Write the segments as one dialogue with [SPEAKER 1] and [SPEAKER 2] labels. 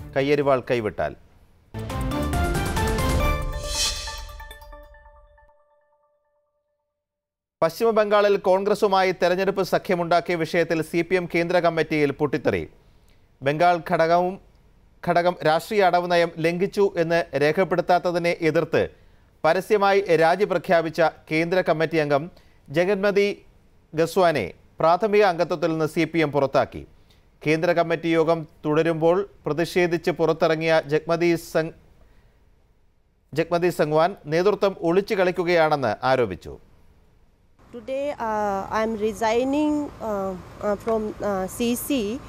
[SPEAKER 1] കയ്യരിവാൾ കൈവിട്ടാൽ പശ്ചിമ ബംഗാളിൽ കോൺഗ്രസുമായി തെരഞ്ഞെടുപ്പ് സഖ്യമുണ്ടാക്കിയ വിഷയത്തിൽ സി പി എം കേന്ദ്ര കമ്മിറ്റിയിൽ പൊട്ടിത്തെറി ബംഗാൾ ഘടകവും ഘടകം രാഷ്ട്രീയ അടവ് നയം ലംഘിച്ചു എന്ന് രേഖപ്പെടുത്താത്തതിനെ എതിർത്ത് പരസ്യമായി രാജി പ്രഖ്യാപിച്ച കേന്ദ്ര കമ്മിറ്റി അംഗം ജഗന്മതി ഗസ്വാനെ പ്രാഥമിക അംഗത്വത്തിൽ നിന്ന് സി പി എം പുറത്താക്കി കേന്ദ്ര കമ്മിറ്റി യോഗം തുടരുമ്പോൾ പ്രതിഷേധിച്ച് പുറത്തിറങ്ങിയ ജഗ്മതി സംഗ് ജഗ്മതി സംഗ്വാൻ നേതൃത്വം ഒളിച്ചു കളിക്കുകയാണെന്ന് ആരോപിച്ചു
[SPEAKER 2] Today uh, I am resigning uh, uh, from uh, CC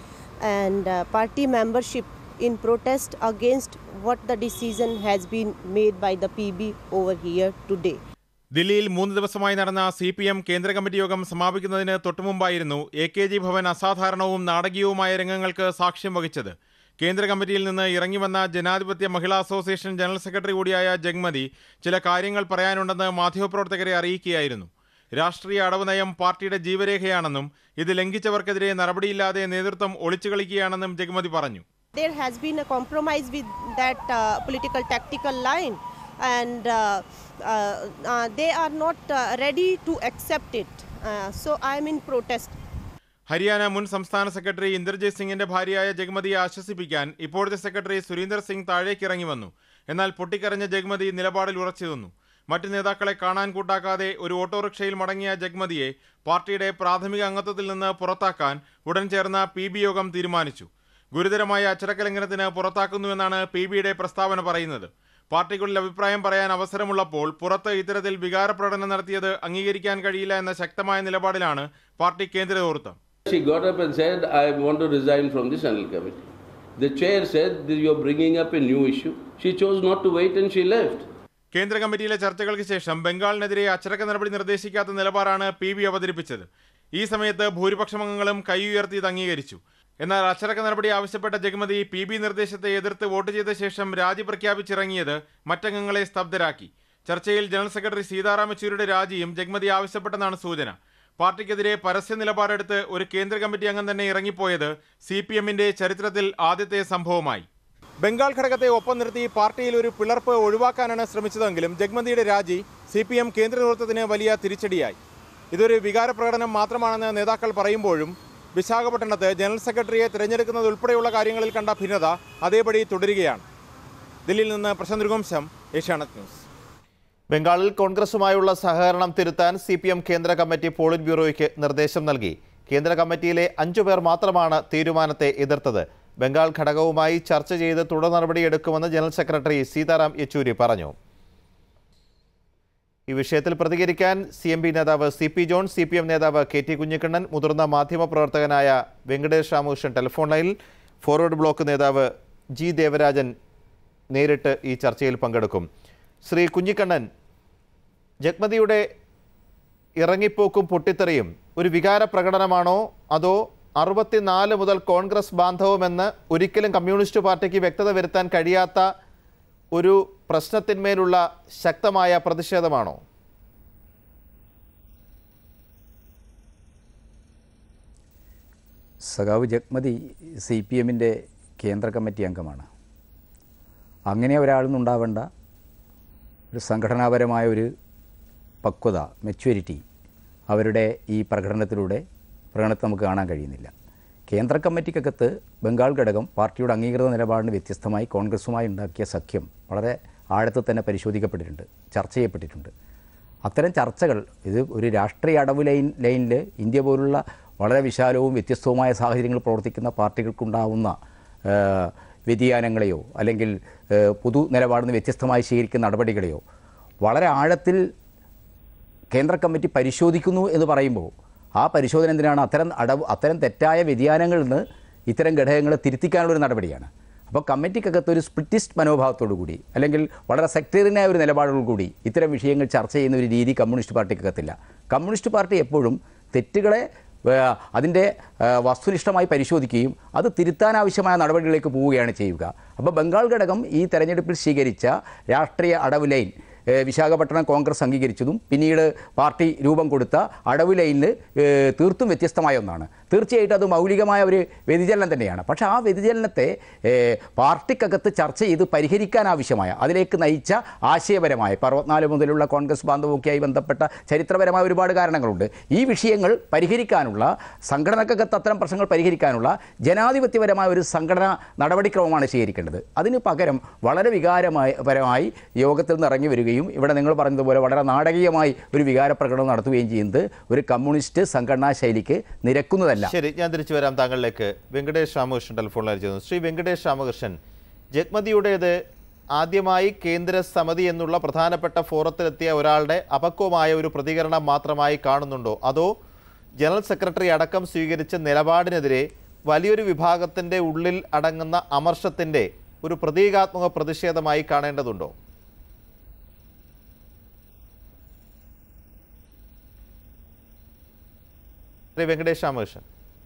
[SPEAKER 2] and uh, party membership in protest against what the decision has been made by the PB over here today.
[SPEAKER 3] ദില്ലിയിൽ മൂന്ന് ദിവസമായി നടന്ന സി പി എം കേന്ദ്ര committee യോഗം സമാപിക്കുന്നതിന് തൊട്ടുമുമ്പായിരുന്നു A K G Bhavan അസാധാരണവും നാടകീയവുമായ രംഗങ്ങൾക്ക് സാക്ഷ്യം വഹിച്ചത് കേന്ദ്ര കമ്മിറ്റിയിൽ നിന്ന് ഇറങ്ങിവന്ന ജനാധിപത്യ മഹിളാ അസോസിയേഷൻ ജനറൽ സെക്രട്ടറി കൂടിയായ ജഗ്മതി ചില കാര്യങ്ങൾ പറയാനുണ്ടെന്ന് മാധ്യമപ്രവർത്തകരെ അറിയിക്കുകയായിരുന്നു രാഷ്ട്രീയ അടവ് നയം പാർട്ടിയുടെ ജീവരേഖയാണെന്നും ഇത് ലംഘിച്ചവർക്കെതിരെ നടപടിയില്ലാതെ നേതൃത്വം ഒളിച്ചുകളിക്കുകയാണെന്നും ജഗ്മതി പറഞ്ഞു
[SPEAKER 2] There has been a compromise with that uh, political tactical line and uh, uh, uh, they are not uh, ready to accept it. Uh, so I am in protest.
[SPEAKER 3] Haryana മുൻ സംസ്ഥാന സെക്രട്ടറി ഇന്ദർജിത് സിംഗിന്റെ ഭാര്യയായ ജഗ്മതിയെ ആശ്വസിപ്പിക്കാൻ ഇപ്പോഴത്തെ സെക്രട്ടറി സുരീന്ദർ സിംഗ് താഴേക്കിറങ്ങി വന്നു എന്നാൽ പൊട്ടിക്കരഞ്ഞ ജഗ്മതി നിലപാടിൽ ഉറച്ചു നിന്നു മറ്റു നേതാക്കളെ കാണാൻ കൂട്ടാക്കാതെ ഒരു ഓട്ടോറിക്ഷയിൽ മടങ്ങിയ ജഗ്മതിയെ പാർട്ടിയുടെ പ്രാഥമിക അംഗത്വത്തിൽ നിന്ന് പുറത്താക്കാൻ ഉടൻ ചേർന്ന പി ബി യോഗം തീരുമാനിച്ചു ഗുരുതരമായ അച്ചടക്ക ലംഘനത്തിന് പുറത്താക്കുന്നുവെന്നാണ് പി ബിയുടെ പ്രസ്താവന പറയുന്നത് പാർട്ടിക്കുള്ളിൽ അഭിപ്രായം പറയാൻ അവസരമുള്ളപ്പോൾ പുറത്ത് ഇത്തരത്തിൽ വികാരപ്രകടനം നടത്തിയത് അംഗീകരിക്കാൻ കഴിയില്ല എന്ന ശക്തമായ നിലപാടിലാണ് പാർട്ടി കേന്ദ്ര നേതൃത്വം
[SPEAKER 4] She got up and said, I want to resign from the Central Committee. The chair said that you're bringing up a new issue. She chose not to wait and she left.
[SPEAKER 3] കേന്ദ്ര കമ്മിറ്റിയിലെ ചർച്ചകൾക്ക് ശേഷം ബംഗാളിനെതിരെ അച്ചടക്ക നടപടി നിർദ്ദേശിക്കാത്ത നിലപാടാണ് P B അവതരിപ്പിച്ചത് ഈ സമയത്ത് ഭൂരിപക്ഷം അംഗങ്ങളും കൈ ഉയർത്തി ഇത് അംഗീകരിച്ചു എന്നാൽ അച്ചടക്ക നടപടി ആവശ്യപ്പെട്ട ജഗമതി പി ബി നിർദ്ദേശത്തെ എതിർത്ത് വോട്ട് ചെയ്ത ശേഷം രാജി പ്രഖ്യാപിച്ചിറങ്ങിയത് മറ്റംഗങ്ങളെ സ്തബ്ധരാക്കി ചർച്ചയിൽ ജനറൽ സെക്രട്ടറി സീതാറാം യെച്ചൂരിയുടെ രാജിയും ജഗ്മതി ആവശ്യപ്പെട്ടെന്നാണ് സൂചന പാർട്ടിക്കെതിരെ പരസ്യ നിലപാടെടുത്ത് ഒരു കേന്ദ്ര കമ്മിറ്റി അംഗം തന്നെ ഇറങ്ങിപ്പോയത് സി പി എമ്മിന്റെ ചരിത്രത്തിൽ ആദ്യത്തെ സംഭവമായി ബംഗാൾ ഘടകത്തെ ഒപ്പം നിർത്തി പാർട്ടിയിൽ ഒരു പിളർപ്പ് ഒഴിവാക്കാനാണ് ശ്രമിച്ചതെങ്കിലും ജഗ്മതിയുടെ രാജി സി പി എം കേന്ദ്ര നേതൃത്വത്തിന് വലിയ തിരിച്ചടിയായി ഇതൊരു വികാര പ്രകടനം മാത്രമാണെന്ന് നേതാക്കൾ പറയുമ്പോഴും വിശാഖപട്ടണത്ത് ജനറൽ സെക്രട്ടറിയെ തിരഞ്ഞെടുക്കുന്നത് ഉൾപ്പെടെയുള്ള കാര്യങ്ങളിൽ കണ്ട ഭിന്നത അതേപടി തുടരുകയാണ് ദില്ലിയിൽ നിന്ന് പ്രശാന്ത് രഘുവംശം ഏഷ്യാനെറ്റ് ന്യൂസ്
[SPEAKER 1] ബംഗാളിൽ കോൺഗ്രസുമായുള്ള സഹകരണം തിരുത്താൻ സി പി എം കേന്ദ്ര കമ്മിറ്റി പോളിറ്റ് ബ്യൂറോയ്ക്ക് നിർദ്ദേശം നൽകി കേന്ദ്ര കമ്മിറ്റിയിലെ അഞ്ചു പേർ മാത്രമാണ് തീരുമാനത്തെ എതിർത്തത് ബംഗാൾ ഘടകവുമായി ചർച്ച ചെയ്ത് തുടർ നടപടിയെടുക്കുമെന്ന് ജനറൽ സെക്രട്ടറി സീതാറാം യെച്ചൂരി പറഞ്ഞു ഈ വിഷയത്തിൽ പ്രതികരിക്കാൻ സി എം പി നേതാവ് C P John C P M നേതാവ് കെ ടി കുഞ്ഞിക്കണ്ണൻ മുതിർന്ന മാധ്യമപ്രവർത്തകനായ Venkatesh Ramakrishnan telephone line forward block നേതാവ് ജി ദേവരാജൻ നേരിട്ട് ഈ ചർച്ചയിൽ പങ്കെടുക്കും ശ്രീ കുഞ്ഞിക്കണ്ണൻ ജഗ്മതിയുടെ ഇറങ്ങിപ്പോക്കും പൊട്ടിത്തെറിയും ഒരു വികാര പ്രകടനമാണോ അതോ അറുപത്തിനാല് മുതൽ കോൺഗ്രസ് ബാന്ധവമെന്ന് ഒരിക്കലും കമ്മ്യൂണിസ്റ്റ് പാർട്ടിക്ക് വ്യക്തത വരുത്താൻ കഴിയാത്ത ഒരു പ്രശ്നത്തിന്മേലുള്ള ശക്തമായ പ്രതിഷേധമാണോ
[SPEAKER 5] സഖാവ് ജഗ്മതി സി പി എമ്മിൻ്റെ കേന്ദ്ര കമ്മിറ്റി അംഗമാണ് അങ്ങനെ ഒരാളൊന്നും ഉണ്ടാവേണ്ട ഒരു സംഘടനാപരമായ ഒരു പക്വത മെച്യൂരിറ്റി അവരുടെ ഈ പ്രകടനത്തിലൂടെ പ്രകടനത്തിൽ നമുക്ക് കാണാൻ കഴിയുന്നില്ല കേന്ദ്ര കമ്മിറ്റിക്കകത്ത് ബംഗാൾ ഘടകം പാർട്ടിയുടെ അംഗീകൃത നിലപാടിന് വ്യത്യസ്തമായി കോൺഗ്രസുമായി ഉണ്ടാക്കിയ സഖ്യം വളരെ ആഴത്തിൽ തന്നെ പരിശോധിക്കപ്പെട്ടിട്ടുണ്ട് ചർച്ച ചെയ്യപ്പെട്ടിട്ടുണ്ട് അത്തരം ചർച്ചകൾ ഇത് ഒരു രാഷ്ട്രീയ അടവ് ലൈൻ ലൈനിൽ ഇന്ത്യ പോലുള്ള വളരെ വിശാലവും വ്യത്യസ്തവുമായ സാഹചര്യങ്ങളിൽ പ്രവർത്തിക്കുന്ന പാർട്ടികൾക്കുണ്ടാവുന്ന ആ, വ്യതിയാനങ്ങളെയോ അല്ലെങ്കിൽ ആ, പൊതു നിലപാടിൽ നിന്ന് വ്യത്യസ്തമായി സ്വീകരിക്കുന്ന നടപടികളെയോ വളരെ ആഴത്തിൽ കേന്ദ്ര കമ്മിറ്റി പരിശോധിക്കുന്നു എന്ന് പറയുമ്പോൾ ആ പരിശോധന എന്തിനാണ് അത്തരം അടവ് അത്തരം തെറ്റായ വ്യതിയാനങ്ങളിൽ നിന്ന് ഇത്തരം ഘടകങ്ങളെ തിരുത്തിക്കാനുള്ളൊരു നടപടിയാണ് അപ്പോൾ കമ്മിറ്റിക്കകത്ത് ഒരു സ്പ്ലിറ്റിസ്റ്റ് മനോഭാവത്തോടു കൂടി അല്ലെങ്കിൽ വളരെ സെക്ടേറിയനായ ഒരു നിലപാടോടു കൂടി ഇത്തരം വിഷയങ്ങൾ ചർച്ച ചെയ്യുന്ന ഒരു രീതി കമ്മ്യൂണിസ്റ്റ് പാർട്ടിക്കകത്തില്ല കമ്മ്യൂണിസ്റ്റ് പാർട്ടി എപ്പോഴും തെറ്റുകളെ ഏ, അതിൻ്റെ ഏ, വസ്തുനിഷ്ഠമായി പരിശോധിക്കുകയും അത് തിരുത്താൻ ആവശ്യമായ നടപടികളിലേക്ക് പോവുകയാണ് ചെയ്യുക അപ്പോൾ ബംഗാൾ ഘടകം ഈ തെരഞ്ഞെടുപ്പിൽ സ്വീകരിച്ച രാഷ്ട്രീയ അടവ് ലൈൻ ഏഹ്, വിശാഖപട്ടണം കോൺഗ്രസ് അംഗീകരിച്ചതും പിന്നീട് പാർട്ടി രൂപം കൊടുത്ത അടവ് ലൈനിൽ ഏഹ്, തീർത്തും വ്യത്യസ്തമായ ഒന്നാണ് തീർച്ചയായിട്ടും അത് മൗലികമായ ഒരു വ്യതിചലനം തന്നെയാണ് പക്ഷേ ആ വ്യതിചലനത്തെ ഏഹ്, പാർട്ടിക്കകത്ത് ചർച്ച ചെയ്ത് പരിഹരിക്കാൻ ആവശ്യമായ അതിലേക്ക് നയിച്ച ആശയപരമായ ഇപ്പോൾ അറുപത്തിനാല് മുതലുള്ള കോൺഗ്രസ് ബാന്ധവമൊക്കെയായി ബന്ധപ്പെട്ട ചരിത്രപരമായ ഒരുപാട് കാരണങ്ങളുണ്ട് ഈ വിഷയങ്ങൾ പരിഹരിക്കാനുള്ള സംഘടനക്കകത്ത് അത്തരം പ്രശ്നങ്ങൾ പരിഹരിക്കാനുള്ള ജനാധിപത്യപരമായ ഒരു സംഘടനാ നടപടിക്രമമാണ് സ്വീകരിക്കേണ്ടത് അതിന് പകരം വളരെ വികാരമായ പരമായി യോഗത്തിൽ നിന്ന് ഇറങ്ങി വരികയും ഇവിടെ നിങ്ങൾ പറഞ്ഞതുപോലെ വളരെ നാടകീയമായി ഒരു വികാര പ്രകടനം നടത്തുകയും ചെയ്യുന്നത് ഒരു കമ്മ്യൂണിസ്റ്റ് സംഘടനാ ശൈലിക്ക് നിരക്കുന്നതല്ല
[SPEAKER 1] ശരി ഞാൻ തിരിച്ചു വരാം താങ്കളിലേക്ക് വെങ്കടേഷ് രാമകൃഷ്ണൻ ടെലിഫോണിൽ ചെയ്യുന്നു ശ്രീ വെങ്കടേഷ് രാമകൃഷ്ണൻ ജഗ്മതിയുടേത് ആദ്യമായി കേന്ദ്ര സമിതി എന്നുള്ള പ്രധാനപ്പെട്ട ഫോറത്തിലെത്തിയ ഒരാളുടെ അപക്വമായ ഒരു പ്രതികരണം മാത്രമായി കാണുന്നുണ്ടോ അതോ ജനറൽ സെക്രട്ടറി അടക്കം സ്വീകരിച്ച നിലപാടിനെതിരെ വലിയൊരു വിഭാഗത്തിൻ്റെ ഉള്ളിൽ അടങ്ങുന്ന അമർഷത്തിൻ്റെ ഒരു പ്രതീകാത്മക പ്രതിഷേധമായി കാണേണ്ടതുണ്ടോ ശ്രീ വെങ്കടേഷ് രാമകൃഷ്ണൻ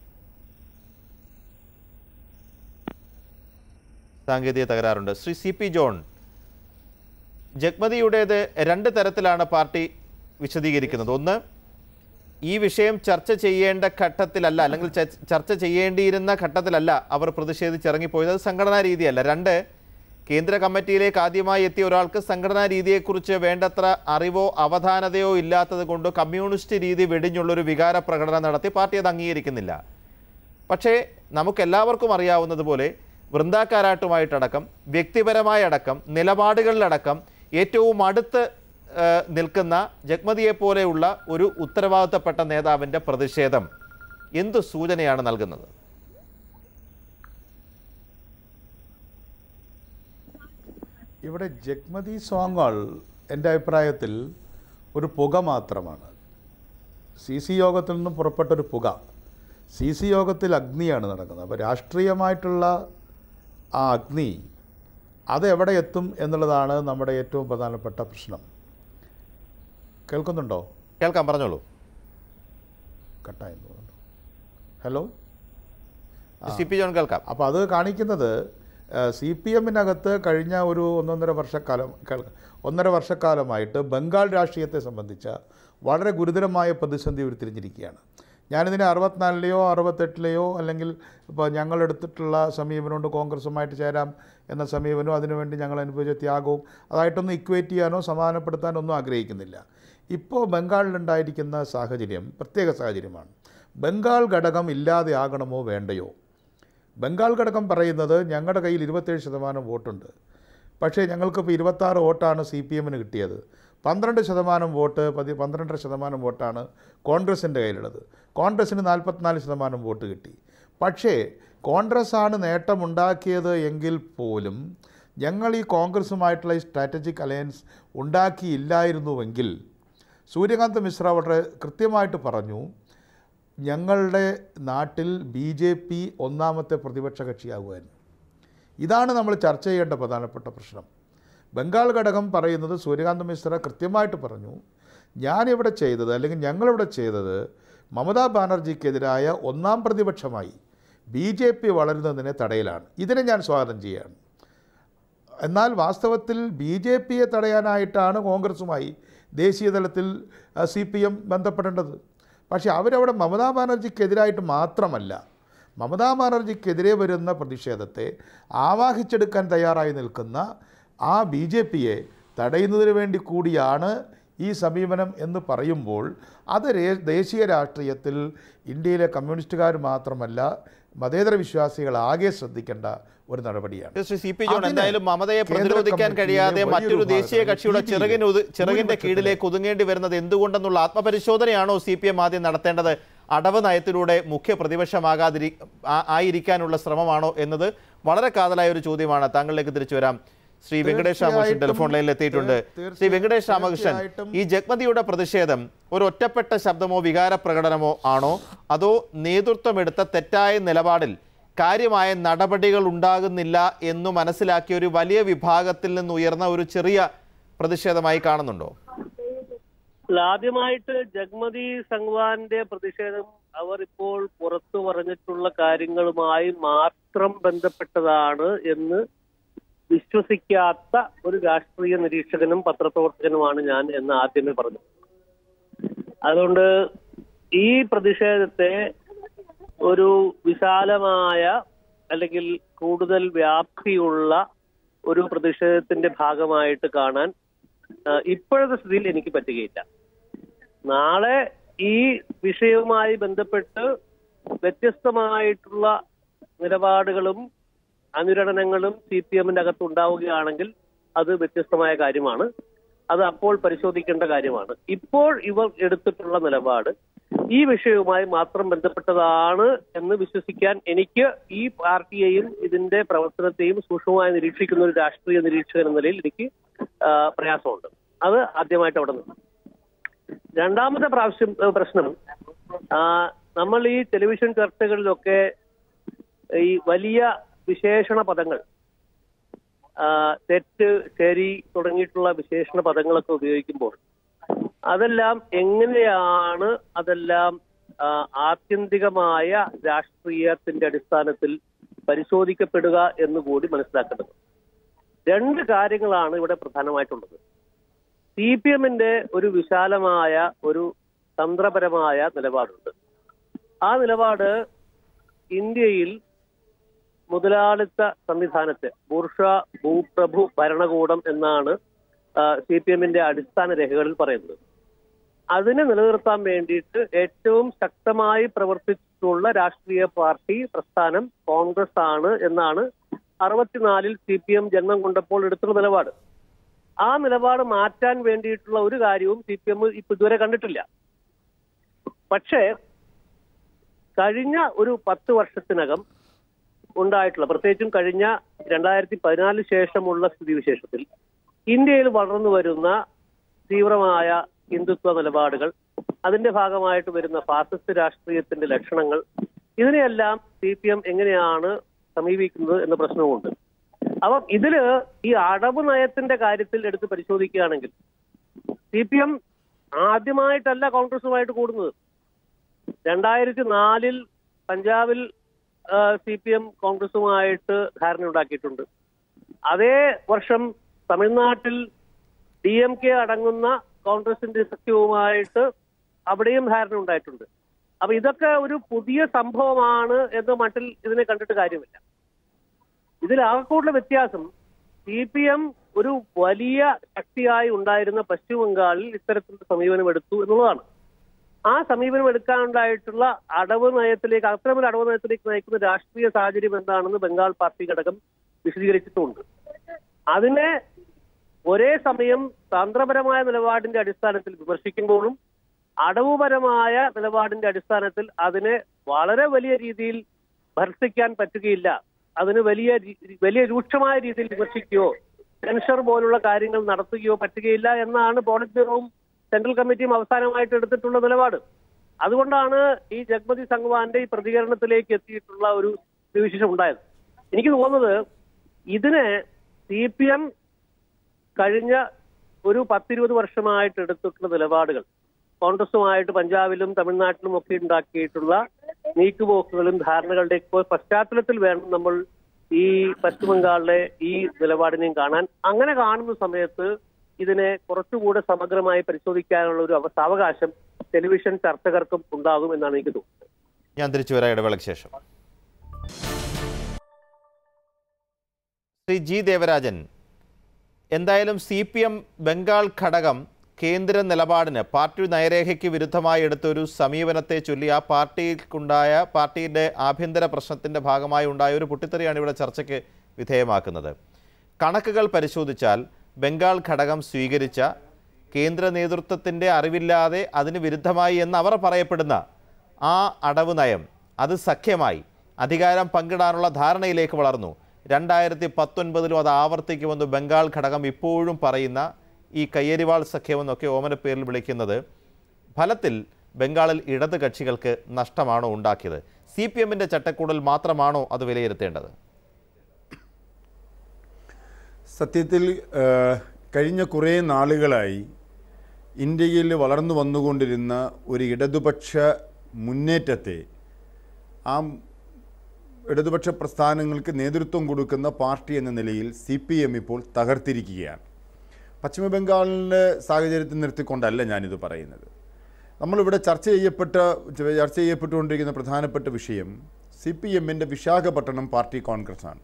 [SPEAKER 1] സാങ്കേതിക തകരാറുണ്ട് ശ്രീ സി പി ജോൺ ജഗ്മതിയുടേത് രണ്ട് തരത്തിലാണ് പാർട്ടി വിശദീകരിക്കുന്നത് ഒന്ന് ഈ വിഷയം ചർച്ച ചെയ്യേണ്ട ഘട്ടത്തിലല്ല അല്ലെങ്കിൽ ച- ചർച്ച ചെയ്യേണ്ടിയിരുന്ന ഘട്ടത്തിലല്ല അവർ പ്രതിഷേധിച്ചിറങ്ങിപ്പോയത് അത് സംഘടനാ രീതിയല്ല രണ്ട് കേന്ദ്ര കമ്മിറ്റിയിലേക്ക് ആദ്യമായി എത്തിയ ഒരാൾക്ക് സംഘടനാ രീതിയെക്കുറിച്ച് വേണ്ടത്ര അറിവോ അവധാനതയോ ഇല്ലാത്തത് കൊണ്ട് കമ്മ്യൂണിസ്റ്റ് രീതി വെടിഞ്ഞുള്ളൊരു വികാര പ്രകടനം നടത്തി പാർട്ടി അത് അംഗീകരിക്കുന്നില്ല പക്ഷേ നമുക്കെല്ലാവർക്കും അറിയാവുന്നതുപോലെ വൃന്ദാക്കാരാട്ടുമായിട്ടടക്കം വ്യക്തിപരമായ അടക്കം നിലപാടുകളിലടക്കം ഏറ്റവും അടുത്ത് ആ, നിൽക്കുന്ന ജഗ്മതിയെ പോലെയുള്ള ഒരു ഉത്തരവാദിത്തപ്പെട്ട നേതാവിൻ്റെ പ്രതിഷേധം എന്തു സൂചനയാണ് നൽകുന്നത്
[SPEAKER 6] ഇവിടെ ജഗ്മതി സോങ്ങുകൾ എൻ്റെ അഭിപ്രായത്തിൽ ഒരു പുക മാത്രമാണ് സി സി യോഗത്തിൽ നിന്നും പുറപ്പെട്ടൊരു പുക സി സി യോഗത്തിൽ അഗ്നിയാണ് നടക്കുന്നത് അപ്പോൾ രാഷ്ട്രീയമായിട്ടുള്ള ആ അഗ്നി അത് എവിടെ എത്തും എന്നുള്ളതാണ് നമ്മുടെ ഏറ്റവും പ്രധാനപ്പെട്ട പ്രശ്നം കേൾക്കുന്നുണ്ടോ
[SPEAKER 1] കേൾക്കാം പറഞ്ഞോളൂ
[SPEAKER 6] കട്ടായി തോന്നുന്നു ഹലോ
[SPEAKER 1] സി പി ജോൺ കേൾക്കാം
[SPEAKER 6] അപ്പോൾ അത് കാണിക്കുന്നത് സി പി എമ്മിനകത്ത് കഴിഞ്ഞ ഒരു ഒന്നൊന്നര വർഷക്കാലം കേൾ- ഒന്നര വർഷക്കാലമായിട്ട് ബംഗാൾ രാഷ്ട്രീയത്തെ സംബന്ധിച്ച വളരെ ഗുരുതരമായ പ്രതിസന്ധി ഉരുത്തിരിഞ്ഞിരിക്കുകയാണ് ഞാനിതിനെ അറുപത്തിനാലിലെയോ അറുപത്തെട്ടിലെയോ അല്ലെങ്കിൽ ഇപ്പോൾ ഞങ്ങളെടുത്തിട്ടുള്ള സമീപനം കൊണ്ട് കോൺഗ്രസുമായിട്ട് ചേരാം എന്ന സമീപനവും അതിനുവേണ്ടി ഞങ്ങൾ അനുഭവിച്ച ത്യാഗവും അതായിട്ടൊന്നും ഇക്വേറ്റ് ചെയ്യാനോ സമാധാനപ്പെടുത്താനോ ഒന്നും ആഗ്രഹിക്കുന്നില്ല ഇപ്പോൾ ബംഗാളിലുണ്ടായിരിക്കുന്ന സാഹചര്യം പ്രത്യേക സാഹചര്യമാണ് ബംഗാൾ ഘടകം ഇല്ലാതെ ആകണമോ വേണ്ടയോ ബംഗാൾ ഘടകം പറയുന്നത് ഞങ്ങളുടെ കയ്യിൽ ഇരുപത്തേഴ് ശതമാനം വോട്ടുണ്ട് പക്ഷേ ഞങ്ങൾക്കിപ്പോൾ ഇരുപത്താറ് വോട്ടാണ് സി പി എമ്മിന് കിട്ടിയത് പന്ത്രണ്ട് ശതമാനം വോട്ട് പതി പന്ത്രണ്ടര ശതമാനം വോട്ടാണ് കോൺഗ്രസിൻ്റെ കയ്യിലുള്ളത് കോൺഗ്രസ്സിന് നാൽപ്പത്തിനാല് ശതമാനം വോട്ട് കിട്ടി പക്ഷേ കോൺഗ്രസ്സാണ് നേട്ടമുണ്ടാക്കിയത് എങ്കിൽ പോലും ഞങ്ങൾ ഈ കോൺഗ്രസുമായിട്ടുള്ള ഈ സ്ട്രാറ്റജിക് അലയൻസ് ഉണ്ടാക്കിയില്ലായിരുന്നുവെങ്കിൽ സൂര്യകാന്ത് മിശ്ര വളരെ കൃത്യമായിട്ട് പറഞ്ഞു ഞങ്ങളുടെ നാട്ടിൽ ബി ജെ പി ഒന്നാമത്തെ പ്രതിപക്ഷ കക്ഷിയാകുമായിരുന്നു ഇതാണ് നമ്മൾ ചർച്ച ചെയ്യേണ്ട പ്രധാനപ്പെട്ട പ്രശ്നം ബംഗാൾ ഘടകം പറയുന്നത് സൂര്യകാന്ത് മിശ്ര കൃത്യമായിട്ട് പറഞ്ഞു ഞാനിവിടെ ചെയ്തത് അല്ലെങ്കിൽ ഞങ്ങളിവിടെ ചെയ്തത് മമതാ ബാനർജിക്കെതിരായ ഒന്നാം പ്രതിപക്ഷമായി ബി ജെ പി വളരുന്നതിനെ തടയലാണ് ഇതിനെ ഞാൻ സ്വാഗതം ചെയ്യുകയാണ് എന്നാൽ വാസ്തവത്തിൽ ബി ജെ പിയെ തടയാനായിട്ടാണ് കോൺഗ്രസുമായി ദേശീയ തലത്തിൽ സി പി എം ബന്ധപ്പെടേണ്ടത് പക്ഷേ അവരവിടെ മമതാ ബാനർജിക്കെതിരായിട്ട് മാത്രമല്ല മമതാ ബാനർജിക്കെതിരെ വരുന്ന പ്രതിഷേധത്തെ ആവാഹിച്ചെടുക്കാൻ തയ്യാറായി നിൽക്കുന്ന ആ ബി ജെ പിയെ തടയുന്നതിന് വേണ്ടി കൂടിയാണ് ഈ സമീപനം എന്ന് പറയുമ്പോൾ അത് രേ- ദേശീയ രാഷ്ട്രീയത്തിൽ ഇന്ത്യയിലെ കമ്മ്യൂണിസ്റ്റുകാർ മാത്രമല്ല മതേതര വിശ്വാസികൾ ആകെ ശ്രദ്ധിക്കേണ്ട ഒരു നടപടിയാണ്
[SPEAKER 1] ശ്രീ സി പി ജോൺ
[SPEAKER 6] അതിന്
[SPEAKER 1] എന്തായാലും മമതയെ
[SPEAKER 6] കേന്ദ്ര
[SPEAKER 1] പ്രതിരോധിക്കാൻ
[SPEAKER 6] കമ്മിറ്റിയിലെ
[SPEAKER 1] കഴിയാതെ
[SPEAKER 6] വലിയൊരു
[SPEAKER 1] മറ്റൊരു ദേശീയ
[SPEAKER 6] ഭാഗം
[SPEAKER 1] കക്ഷിയുടെ
[SPEAKER 6] BJP
[SPEAKER 1] ചിറകിന് ഉത്- ചിറകിന്റെ
[SPEAKER 6] ഭൂരിപക്ഷത്തിന്
[SPEAKER 1] കീഴിലേക്ക് ഒതുങ്ങേണ്ടി വരുന്നത് എന്തുകൊണ്ടെന്നുള്ള ആത്മപരിശോധനയാണോ സി പി എം ആദ്യം നടത്തേണ്ടത് അടവ് നയത്തിലൂടെ മുഖ്യ പ്രതിപക്ഷമാകാതിരി ആ- ആയിരിക്കാനുള്ള ശ്രമമാണോ എന്നത് വളരെ കാതലായ ഒരു ചോദ്യമാണ് താങ്കളിലേക്ക് തിരിച്ചു വരാം ശ്രീ വെങ്കടേഷ് രാമകൃഷ്ണൻ
[SPEAKER 6] തീർച്ചയായിട്ടും,
[SPEAKER 1] ടെലിഫോൺ ലൈനിൽ എത്തിയിട്ടുണ്ട്
[SPEAKER 6] തീർ-
[SPEAKER 1] ശ്രീ വെങ്കടേഷ് രാമകൃഷ്ണൻ
[SPEAKER 6] തീർച്ചയായിട്ടും.
[SPEAKER 1] ഈ ജഗ്മതിയുടെ പ്രതിഷേധം ഒരു ഒറ്റപ്പെട്ട ശബ്ദമോ വികാര പ്രകടനമോ ആണോ അതോ നേതൃത്വമെടുത്ത തെറ്റായ നിലപാടിൽ കാര്യമായ നടപടികൾ ഉണ്ടാകുന്നില്ല എന്നു മനസ്സിലാക്കിയ ഒരു വലിയ വിഭാഗത്തിൽ നിന്ന് ഉയർന്ന ഒരു ചെറിയ പ്രതിഷേധമായി കാണുന്നുണ്ടോ
[SPEAKER 7] അല്ല, ആദ്യമായിട്ട് ജഗ്മതി സംഗ്വാന്റെ പ്രതിഷേധം അവർ ഇപ്പോൾ പുറത്തു പറഞ്ഞിട്ടുള്ള കാര്യങ്ങളുമായി മാത്രം ബന്ധപ്പെട്ടതാണ് എന്ന് വിശ്വസിക്കാത്ത ഒരു രാഷ്ട്രീയ നിരീക്ഷകനും പത്രപ്രവർത്തകനുമാണ് ഞാൻ എന്ന് ആദ്യമേ പറഞ്ഞു അതുകൊണ്ട് ഈ പ്രതിഷേധത്തെ ഒരു വിശാലമായ അല്ലെങ്കിൽ കൂടുതൽ വ്യാപ്തിയുള്ള ഒരു പ്രതിഷേധത്തിന്റെ ഭാഗമായിട്ട് കാണാൻ ആ, ഇപ്പോഴത്തെ സ്ഥിതിയിൽ എനിക്ക് പറ്റുകയില്ല നാളെ ഈ വിഷയവുമായി ബന്ധപ്പെട്ട് വ്യത്യസ്തമായിട്ടുള്ള നിലപാടുകളും അനുരണനങ്ങളും സി പി എമ്മിന്റെ അകത്ത് ഉണ്ടാവുകയാണെങ്കിൽ അത് വ്യത്യസ്തമായ കാര്യമാണ് അത് അപ്പോൾ പരിശോധിക്കേണ്ട കാര്യമാണ് ഇപ്പോൾ ഇവർ എടുത്തിട്ടുള്ള നിലപാട് ഈ വിഷയവുമായി മാത്രം ബന്ധപ്പെട്ടതാണ് എന്ന് വിശ്വസിക്കാൻ എനിക്ക് ഈ പാർട്ടിയെയും ഇതിന്റെ പ്രവർത്തനത്തെയും സൂക്ഷ്മമായി നിരീക്ഷിക്കുന്ന ഒരു രാഷ്ട്രീയ നിരീക്ഷകൻ എന്ന നിലയിൽ എനിക്ക് ആ, പ്രയാസമുണ്ട് അത് ആദ്യമായിട്ട് അവിടെ നിന്ന് രണ്ടാമത്തെ പ്രാവശ്യം ഏഹ് പ്രശ്നം ആ, നമ്മൾ ഈ ടെലിവിഷൻ ചർച്ചകളിലൊക്കെ ഈ വലിയ വിശേഷണ പദങ്ങൾ ആ, തെറ്റ് ശരി തുടങ്ങിയിട്ടുള്ള വിശേഷണ പദങ്ങളൊക്കെ ഉപയോഗിക്കുമ്പോൾ അതെല്ലാം എങ്ങനെയാണ് അതെല്ലാം ആ, ആത്യന്തികമായ രാഷ്ട്രീയത്തിന്റെ അടിസ്ഥാനത്തിൽ പരിശോധിക്കപ്പെടുക എന്ന് കൂടി മനസ്സിലാക്കേണ്ടത് രണ്ട് കാര്യങ്ങളാണ് ഇവിടെ പ്രധാനമായിട്ടുള്ളത് സി പി എമ്മിന്റെ ഒരു വിശാലമായ ഒരു തന്ത്രപരമായ നിലപാടുണ്ട് ആ നിലപാട് ഇന്ത്യയിൽ മുതലാളിത്ത സംവിധാനത്തെ ബൂർഷ ഭൂപ്രഭു ഭരണകൂടം എന്നാണ് സി പി എമ്മിന്റെ അടിസ്ഥാന രേഖകളിൽ പറയുന്നത് അതിനെ നിലനിർത്താൻ വേണ്ടിയിട്ട് ഏറ്റവും ശക്തമായി പ്രവർത്തിച്ചിട്ടുള്ള രാഷ്ട്രീയ പാർട്ടി പ്രസ്ഥാനം കോൺഗ്രസ് ആണ് എന്നാണ് അറുപത്തിനാലിൽ സി പി എം ജന്മം കൊണ്ടപ്പോൾ എടുത്തുള്ള നിലപാട് ആ നിലപാട് മാറ്റാൻ വേണ്ടിയിട്ടുള്ള ഒരു കാര്യവും സി പി എം ഇപ്പൊ ഇതുവരെ കണ്ടിട്ടില്ല പക്ഷേ കഴിഞ്ഞ ഒരു പത്ത് വർഷത്തിനകം ഉണ്ടായിട്ടുള്ള പ്രത്യേകിച്ചും കഴിഞ്ഞ രണ്ടായിരത്തി പതിനാലിന് ശേഷമുള്ള സ്ഥിതിവിശേഷത്തിൽ ഇന്ത്യയിൽ വളർന്നു വരുന്ന തീവ്രമായ ഹിന്ദുത്വ നിലപാടുകൾ അതിന്റെ ഭാഗമായിട്ട് വരുന്ന ഫാസിസ്റ്റ് രാഷ്ട്രീയത്തിന്റെ ലക്ഷണങ്ങൾ ഇതിനെയെല്ലാം സി പി എം എങ്ങനെയാണ് സമീപിക്കുന്നത് എന്ന പ്രശ്നവുമുണ്ട് അപ്പം ഇതില് ഈ അടവ് നയത്തിന്റെ കാര്യത്തിൽ എടുത്ത് പരിശോധിക്കുകയാണെങ്കിൽ സി പി എം ആദ്യമായിട്ടല്ല കോൺഗ്രസുമായിട്ട് കൂടുന്നത് രണ്ടായിരത്തി നാലിൽ പഞ്ചാബിൽ സി പി എം കോൺഗ്രസുമായിട്ട് ധാരണ ഉണ്ടാക്കിയിട്ടുണ്ട് അതേ വർഷം തമിഴ്നാട്ടിൽ ഡി എം കെ അടങ്ങുന്ന കോൺഗ്രസിന്റെ സഖ്യവുമായിട്ട് അവിടെയും ധാരണ ഉണ്ടായിട്ടുണ്ട് അപ്പൊ ഇതൊക്കെ ഒരു പുതിയ സംഭവമാണ് എന്ന് മട്ടിൽ ഇതിനെ കണ്ടിട്ട് കാര്യമില്ല ഇതിൽ ആകെക്കൂടുള്ള വ്യത്യാസം സി പി എം ഒരു വലിയ ശക്തിയായി ഉണ്ടായിരുന്ന പശ്ചിമ ബംഗാളിൽ ഇത്തരത്തിലുള്ള സമീപനം എടുത്തു എന്നുള്ളതാണ് ആ സമീപനം എടുക്കാനുണ്ടായിട്ടുള്ള അടവ് നയത്തിലേക്ക് അത്തരമൊരു അടവ് നയത്തിലേക്ക് നയിക്കുന്ന രാഷ്ട്രീയ സാഹചര്യം എന്താണെന്ന് ബംഗാൾ പാർട്ടി ഘടകം വിശദീകരിച്ചിട്ടുമുണ്ട് അതിനെ ഒരേ സമയം തന്ത്രപരമായ നിലപാടിന്റെ അടിസ്ഥാനത്തിൽ വിമർശിക്കുമ്പോഴും അടവുപരമായ നിലപാടിന്റെ അടിസ്ഥാനത്തിൽ അതിനെ വളരെ വലിയ രീതിയിൽ ഭർത്തിക്കാൻ പറ്റുകയില്ല അതിന് വലിയ രീ- വലിയ രൂക്ഷമായ രീതിയിൽ വിമർശിക്കുകയോ സെൻസർ പോലുള്ള കാര്യങ്ങൾ നടത്തുകയോ പറ്റുകയില്ല എന്നാണ് പോളിറ്റ് ബ്യൂറോവും സെൻട്രൽ കമ്മിറ്റിയും അവസാനമായിട്ട് എടുത്തിട്ടുള്ള നിലപാട് അതുകൊണ്ടാണ് ഈ ജഗ്മതി സംഘവാന്റെ ഈ പ്രതികരണത്തിലേക്ക് എത്തിയിട്ടുള്ള ഒരു സ്ഥിതിവിശേഷം ഉണ്ടായത് എനിക്ക് തോന്നുന്നത് ഇതിനെ സി പി എം കഴിഞ്ഞ ഒരു പത്തിരുപത് വർഷമായിട്ട് എടുത്തിട്ടുള്ള നിലപാടുകൾ കോൺഗ്രസുമായിട്ട് പഞ്ചാബിലും തമിഴ്നാട്ടിലും ഒക്കെ ഉണ്ടാക്കിയിട്ടുള്ള നീക്കുപോക്കുകളും ധാരണകളുടെ ഇപ്പോൾ പശ്ചാത്തലത്തിൽ വേണം നമ്മൾ ഈ പശ്ചിമ ബംഗാളിലെ ഈ നിലപാടിനെയും കാണാൻ അങ്ങനെ കാണുന്ന സമയത്ത് ഇതിനെ കുറച്ചുകൂടെ സമഗ്രമായി പരിശോധിക്കാനുള്ള ഒരു അവ- സാവകാശം ടെലിവിഷൻ ചർച്ചകർക്കും ഉണ്ടാകും എന്നാണ് എനിക്ക് തോന്നുന്നത്
[SPEAKER 1] ഞാൻ തിരിച്ചു വരാം ഇടവേളയ്ക്ക് ശേഷം ശ്രീ ജി ദേവരാജൻ എന്തായാലും സി പി എം ബംഗാൾ ഘടകം കേന്ദ്ര നിലപാടിന് പാർട്ടി നയരേഖയ്ക്ക് വിരുദ്ധമായി എടുത്ത ഒരു സമീപനത്തെ ചൊല്ലി ആ പാർട്ടിക്കുണ്ടായ പാർട്ടിയുടെ ആഭ്യന്തര പ്രശ്നത്തിൻ്റെ ഭാഗമായി ഉണ്ടായ ഒരു പൊട്ടിത്തെറിയാണ് ഇവിടെ ചർച്ചയ്ക്ക് വിധേയമാക്കുന്നത് കണക്കുകൾ പരിശോധിച്ചാൽ ബംഗാൾ ഘടകം സ്വീകരിച്ച കേന്ദ്ര നേതൃത്വത്തിൻ്റെ അറിവില്ലാതെ അതിന് വിരുദ്ധമായി എന്ന് അവർ പറയപ്പെടുന്ന ആ അടവ് നയം അത് സഖ്യമായി അധികാരം പങ്കിടാനുള്ള ധാരണയിലേക്ക് വളർന്നു രണ്ടായിരത്തി പത്തൊൻപതിലും അത് ആവർത്തിക്കുമെന്ന് ബംഗാൾ ഘടകം ഇപ്പോഴും പറയുന്ന ഈ കയ്യേരിവാൾ സഖ്യമെന്നൊക്കെ ഓമനപ്പേരിൽ വിളിക്കുന്നത് ഫലത്തിൽ ബംഗാളിൽ ഇടത് കക്ഷികൾക്ക് നഷ്ടമാണോ ഉണ്ടാക്കിയത് സി പി എമ്മിൻ്റെ ചട്ടക്കൂടിൽ മാത്രമാണോ അത് വിലയിരുത്തേണ്ടത്
[SPEAKER 8] സത്യത്തിൽ ആ, കഴിഞ്ഞ കുറേ നാളുകളായി ഇന്ത്യയിൽ വളർന്നു വന്നുകൊണ്ടിരുന്ന ഒരു ഇടതുപക്ഷ മുന്നേറ്റത്തെ ആ ഇടതുപക്ഷ പ്രസ്ഥാനങ്ങൾക്ക് നേതൃത്വം കൊടുക്കുന്ന പാർട്ടി എന്ന നിലയിൽ സി പി എം ഇപ്പോൾ തകർത്തിരിക്കുകയാണ് പശ്ചിമ ബംഗാളിൻ്റെ സാഹചര്യത്തിൽ നിർത്തിക്കൊണ്ടല്ല ഞാനിത് പറയുന്നത് നമ്മളിവിടെ ചർച്ച ചെയ്യപ്പെട്ട ചർച്ച ചെയ്യപ്പെട്ടുകൊണ്ടിരിക്കുന്ന പ്രധാനപ്പെട്ട വിഷയം സി പി എമ്മിൻ്റെ വിശാഖപട്ടണം പാർട്ടി കോൺഗ്രസ്സാണ്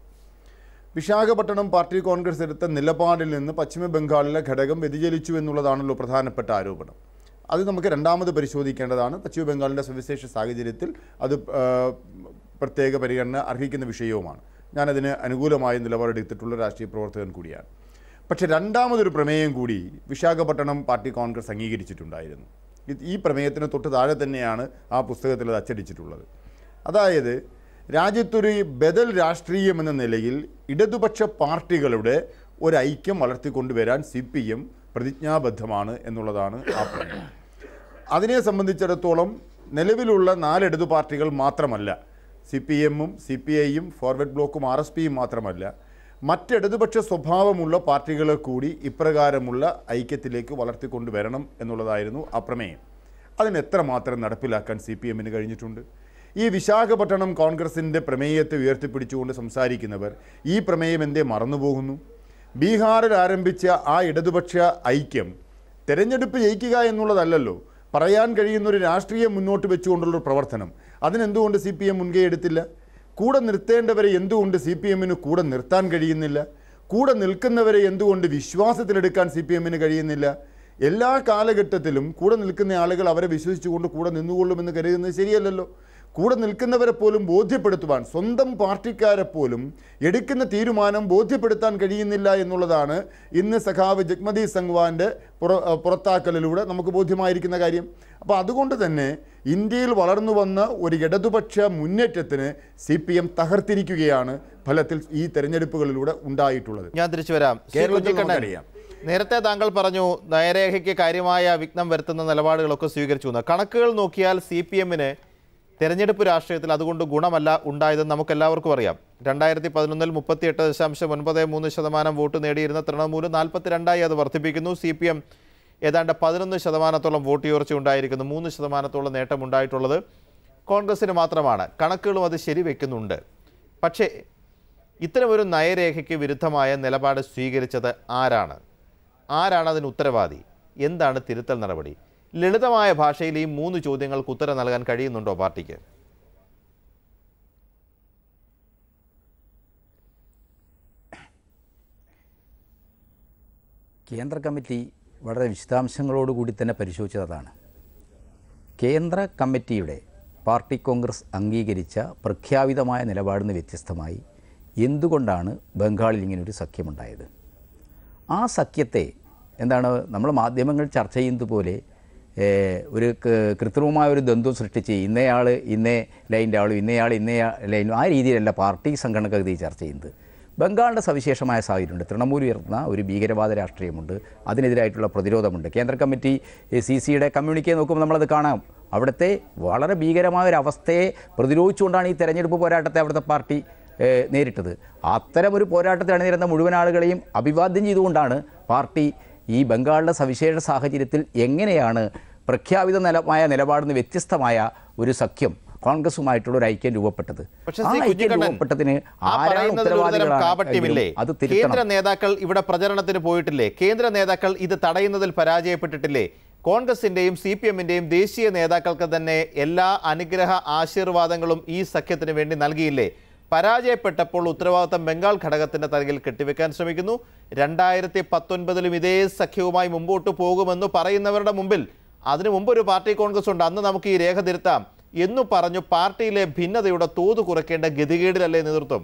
[SPEAKER 8] വിശാഖപട്ടണം പാർട്ടി കോൺഗ്രസ് എടുത്ത നിലപാടിൽ നിന്ന് പശ്ചിമ ബംഗാളിലെ ഘടകം വ്യതിചലിച്ചു എന്നുള്ളതാണല്ലോ പ്രധാനപ്പെട്ട ആരോപണം അത് നമുക്ക് രണ്ടാമത് പരിശോധിക്കേണ്ടതാണ് പശ്ചിമ ബംഗാളിൻ്റെ സവിശേഷ സാഹചര്യത്തിൽ അത് ആ, പ്രത്യേക പരിഗണന അർഹിക്കുന്ന വിഷയവുമാണ് ഞാനതിന് അനുകൂലമായ നിലപാടെടുത്തിട്ടുള്ള രാഷ്ട്രീയ പ്രവർത്തകൻ കൂടിയാണ് പക്ഷേ രണ്ടാമതൊരു പ്രമേയം കൂടി വിശാഖപട്ടണം പാർട്ടി കോൺഗ്രസ് അംഗീകരിച്ചിട്ടുണ്ടായിരുന്നു ഇത് ഈ പ്രമേയത്തിന് തൊട്ട് താഴെ തന്നെയാണ് ആ പുസ്തകത്തിൽ അത് അച്ചടിച്ചിട്ടുള്ളത് അതായത് രാജ്യത്തൊരു ബദൽ രാഷ്ട്രീയം എന്ന നിലയിൽ ഇടതുപക്ഷ പാർട്ടികളുടെ ഒരു ഐക്യം വളർത്തിക്കൊണ്ടുവരാൻ സി പി എം പ്രതിജ്ഞാബദ്ധമാണ് എന്നുള്ളതാണ് ആ പ്രമേയം അതിനെ സംബന്ധിച്ചിടത്തോളം നിലവിലുള്ള നാല് ഇടതു പാർട്ടികൾ മാത്രമല്ല സി പി എമ്മും സി പി ഐയും ഫോർവേഡ് ബ്ലോക്കും ആർ എസ് പിയും മാത്രമല്ല മറ്റ് ഇടതുപക്ഷ സ്വഭാവമുള്ള പാർട്ടികളെ കൂടി ഇപ്രകാരമുള്ള ഐക്യത്തിലേക്ക് വളർത്തിക്കൊണ്ടുവരണം എന്നുള്ളതായിരുന്നു ആ പ്രമേയം അതിന് എത്രമാത്രം നടപ്പിലാക്കാൻ സി പി എമ്മിന് കഴിഞ്ഞിട്ടുണ്ട് ഈ വിശാഖപട്ടണം കോൺഗ്രസിൻ്റെ പ്രമേയത്തെ ഉയർത്തിപ്പിടിച്ചുകൊണ്ട് സംസാരിക്കുന്നവർ ഈ പ്രമേയം എന്തേ മറന്നുപോകുന്നു ബീഹാറിൽ ആരംഭിച്ച ആ ഇടതുപക്ഷ ഐക്യം തെരഞ്ഞെടുപ്പ് ജയിക്കുക എന്നുള്ളതല്ലല്ലോ പറയാൻ കഴിയുന്ന ഒരു രാഷ്ട്രീയം മുന്നോട്ട് വെച്ചുകൊണ്ടുള്ളൊരു പ്രവർത്തനം അതിനെന്തുകൊണ്ട് സി പി എം മുൻകൈ എടുത്തില്ല കൂടെ നിർത്തേണ്ടവരെ എന്തുകൊണ്ട് സി പി എമ്മിന് കൂടെ നിർത്താൻ കഴിയുന്നില്ല കൂടെ നിൽക്കുന്നവരെ എന്തുകൊണ്ട് വിശ്വാസത്തിലെടുക്കാൻ സി പി എമ്മിന് കഴിയുന്നില്ല എല്ലാ കാലഘട്ടത്തിലും കൂടെ നിൽക്കുന്ന ആളുകൾ അവരെ വിശ്വസിച്ചുകൊണ്ട് കൂടെ നിന്നുകൊള്ളുമെന്ന് കരുതുന്നത് ശരിയല്ലല്ലോ കൂടെ നിൽക്കുന്നവരെ പോലും ബോധ്യപ്പെടുത്തുവാൻ സ്വന്തം പാർട്ടിക്കാരെ പോലും എടുക്കുന്ന തീരുമാനം ബോധ്യപ്പെടുത്താൻ കഴിയുന്നില്ല എന്നുള്ളതാണ് ഇന്ന് സഖാവ് ജഗ്മതി സംഗ്വാന്റെ പുറ പുറത്താക്കലിലൂടെ നമുക്ക് ബോധ്യമായിരിക്കുന്ന കാര്യം അപ്പോൾ അതുകൊണ്ട് തന്നെ ഇന്ത്യയിൽ വളർന്നു വന്ന ഒരു ഇടതുപക്ഷ മുന്നേറ്റത്തിന് സി പി എം തകർത്തിരിക്കുകയാണ് ഫലത്തിൽ ഈ തെരഞ്ഞെടുപ്പുകളിലൂടെ ഉണ്ടായിട്ടുള്ളത്
[SPEAKER 1] ഞാൻ തിരിച്ചു വരാം ശ്രീ
[SPEAKER 8] കേരളത്തിൽ
[SPEAKER 1] കുഞ്ഞിക്കണ്ണൻ,
[SPEAKER 8] നമുക്കറിയാം.
[SPEAKER 1] നേരത്തെ താങ്കൾ പറഞ്ഞു നയരേഖയ്ക്ക് കാര്യമായ വിഘ്നം വരുത്തുന്ന നിലപാടുകളൊക്കെ സ്വീകരിച്ചു എന്ന് കണക്കുകൾ നോക്കിയാൽ സി പി എമ്മിന് തെരഞ്ഞെടുപ്പ് രാഷ്ട്രീയത്തിൽ അതുകൊണ്ട് ഗുണമല്ല ഉണ്ടായതെന്ന് നമുക്ക് എല്ലാവർക്കും അറിയാം രണ്ടായിരത്തി പതിനൊന്നിൽ മുപ്പത്തിയെട്ട് ദശാംശം ഒൻപത് മൂന്ന് ശതമാനം വോട്ട് നേടിയിരുന്ന തൃണമൂല് നാൽപ്പത്തിരണ്ടായി അത് വർദ്ധിപ്പിക്കുന്നു സി പി എം ഏതാണ്ട് പതിനൊന്ന് ശതമാനത്തോളം വോട്ട് ഉയർച്ച ഉണ്ടായിരിക്കുന്നു മൂന്ന് ശതമാനത്തോളം നേട്ടമുണ്ടായിട്ടുള്ളത് കോൺഗ്രസിന് മാത്രമാണ് കണക്കുകളും അത് ശരിവെക്കുന്നുണ്ട് പക്ഷേ ഇത്തരമൊരു നയരേഖയ്ക്ക് വിരുദ്ധമായ നിലപാട് സ്വീകരിച്ചത് ആരാണ് ആരാണ് അതിന് ഉത്തരവാദി എന്താണ് തിരുത്തൽ നടപടി ലളിതമായ ഭാഷയിൽ ഈ മൂന്ന് ചോദ്യങ്ങൾക്ക് ഉത്തരം നൽകാൻ കഴിയുന്നുണ്ടോ പാർട്ടിക്ക്
[SPEAKER 5] കേന്ദ്ര കമ്മിറ്റി വളരെ വിശദാംശങ്ങളോടുകൂടി തന്നെ പരിശോധിച്ചത് അതാണ് കേന്ദ്ര കമ്മിറ്റിയുടെ പാർട്ടി കോൺഗ്രസ് അംഗീകരിച്ച പ്രഖ്യാപിതമായ നിലപാടിന് വ്യത്യസ്തമായി എന്തുകൊണ്ടാണ് ബംഗാളിൽ ഇങ്ങനൊരു സഖ്യമുണ്ടായത് ആ സഖ്യത്തെ എന്താണ് നമ്മൾ മാധ്യമങ്ങൾ ചർച്ച ചെയ്യുന്നത് പോലെ ഏഹ്, ഒരു ക- കൃത്രിമമായ ഒരു ദ്വന്ദ്വം സൃഷ്ടിച്ച് ഇന്നയാൾ ഇന്നേ ലൈൻ്റെ ആളും ഇന്നയാൾ ഇന്നേ ലൈനും ആ രീതിയിലല്ല പാർട്ടി സംഘടനഗതി ചർച്ച ചെയ്യുന്നത് ബംഗാളിൻ്റെ സവിശേഷമായ സാഹചര്യമുണ്ട് തൃണമൂൽ ഉയർത്തുന്ന ഒരു ഭീകരവാദ രാഷ്ട്രീയമുണ്ട് അതിനെതിരായിട്ടുള്ള പ്രതിരോധമുണ്ട് കേന്ദ്ര കമ്മിറ്റി സി സിയുടെ കമ്മ്യൂണിക്കെ നോക്കുമ്പോൾ നമ്മളത് കാണാം അവിടുത്തെ വളരെ ഭീകരമായ ഒരു അവസ്ഥയെ പ്രതിരോധിച്ചുകൊണ്ടാണ് ഈ തെരഞ്ഞെടുപ്പ് പോരാട്ടത്തെ അവിടുത്തെ പാർട്ടി ഏഹ്, നേരിട്ടത് അത്തരം ഒരു പോരാട്ടത്തിൽ അണിനിരുന്ന മുഴുവൻ ആളുകളെയും അഭിവാദ്യം ചെയ്തുകൊണ്ടാണ് പാർട്ടി ഈ ബംഗാളിലെ സവിശേഷ സാഹചര്യത്തിൽ എങ്ങനെയാണ് പ്രഖ്യാപിത നിലമായ നിലപാടിന് വ്യത്യസ്തമായ ഒരു സഖ്യം കോൺഗ്രസുമായിട്ടുള്ള ഒരു ഐക്യം രൂപപ്പെട്ടത്
[SPEAKER 1] പക്ഷേ
[SPEAKER 5] ആ
[SPEAKER 1] ശ്രീ
[SPEAKER 5] ഐക്യം
[SPEAKER 1] കുഞ്ഞിക്കണ്ണൻ
[SPEAKER 5] രൂപപ്പെട്ടതിന്
[SPEAKER 1] ആ
[SPEAKER 5] ആരാണ്
[SPEAKER 1] പറയുന്നതിൽ ഒരുതരം
[SPEAKER 5] ഉത്തരവാദികളാണ്
[SPEAKER 1] കാപട്യമില്ലേ
[SPEAKER 5] എങ്കിലും അത്
[SPEAKER 1] കേന്ദ്ര
[SPEAKER 5] തിരുത്തണം
[SPEAKER 1] നേതാക്കൾ ഇവിടെ പ്രചരണത്തിന് പോയിട്ടില്ലേ കേന്ദ്ര നേതാക്കൾ ഇത് തടയുന്നതിൽ പരാജയപ്പെട്ടിട്ടില്ലേ കോൺഗ്രസിന്റെയും സി പി എമ്മിന്റെയും ദേശീയ നേതാക്കൾക്ക് തന്നെ എല്ലാ അനുഗ്രഹ ആശീർവാദങ്ങളും ഈ സഖ്യത്തിന് വേണ്ടി നൽകിയില്ലേ പരാജയപ്പെട്ടപ്പോൾ ഉത്തരവാദിത്തം ബംഗാൾ ഘടകത്തിന്റെ തലകിൽ കെട്ടിവെക്കാൻ ശ്രമിക്കുന്നു രണ്ടായിരത്തി പത്തൊൻപതിലും ഇതേ സഖ്യവുമായി മുമ്പോട്ട് പോകുമെന്ന് പറയുന്നവരുടെ മുമ്പിൽ അതിനു മുമ്പ് ഒരു പാർട്ടി കോൺഗ്രസ് ഉണ്ട് അന്ന് നമുക്ക് ഈ രേഖ തിരുത്താം എന്നു പറഞ്ഞു പാർട്ടിയിലെ ഭിന്നതയുടെ തോത് കുറയ്ക്കേണ്ട ഗതികേടിലല്ലേ നേതൃത്വം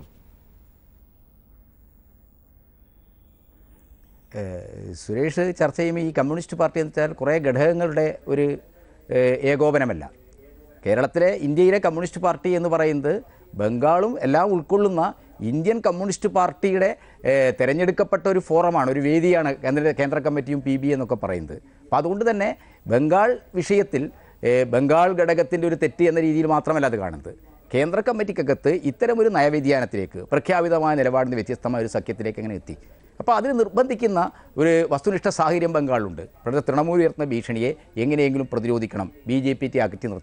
[SPEAKER 5] ഏഹ് സുരേഷ് ചർച്ച ചെയ്യുമ്പോൾ ഈ കമ്മ്യൂണിസ്റ്റ് പാർട്ടി എന്ന് വെച്ചാൽ കുറേ ഘടകങ്ങളുടെ ഒരു ഏഹ് ഏകോപനമല്ല കേരളത്തിലെ ഇന്ത്യയിലെ കമ്മ്യൂണിസ്റ്റ് പാർട്ടി എന്ന് പറയുന്നത് ബംഗാളും എല്ലാം ഉൾക്കൊള്ളുന്ന ഇന്ത്യൻ കമ്മ്യൂണിസ്റ്റ് പാർട്ടിയുടെ ഏഹ് തിരഞ്ഞെടുക്കപ്പെട്ട ഒരു ഫോറമാണ് ഒരു വേദിയാണ് കേന്ദ്ര കേന്ദ്ര കമ്മിറ്റിയും പി ബി എന്നൊക്കെ പറയുന്നത് അപ്പോൾ അതുകൊണ്ട് തന്നെ ബംഗാൾ വിഷയത്തിൽ ഏഹ് ബംഗാൾ ഘടകത്തിൻ്റെ ഒരു തെറ്റ് എന്ന രീതിയിൽ മാത്രമല്ല അത് കാണുന്നത് കേന്ദ്ര കമ്മിറ്റിക്കകത്ത് ഇത്തരമൊരു നയവ്യതിയാനത്തിലേക്ക് പ്രഖ്യാപിതമായ നിലപാടിന് വ്യത്യസ്തമായ ഒരു സഖ്യത്തിലേക്ക് എങ്ങനെ എത്തി അപ്പോൾ അതിന് നിർബന്ധിക്കുന്ന ഒരു വസ്തുനിഷ്ഠ സാഹചര്യം ബംഗാളിലുണ്ട് ഇവിടുത്തെ തൃണമൂൽ ഉയർത്തുന്ന ഭീഷണിയെ എങ്ങനെയെങ്കിലും പ്രതിരോധിക്കണം ബി ജെ പി അകറ്റി നിർത്തണം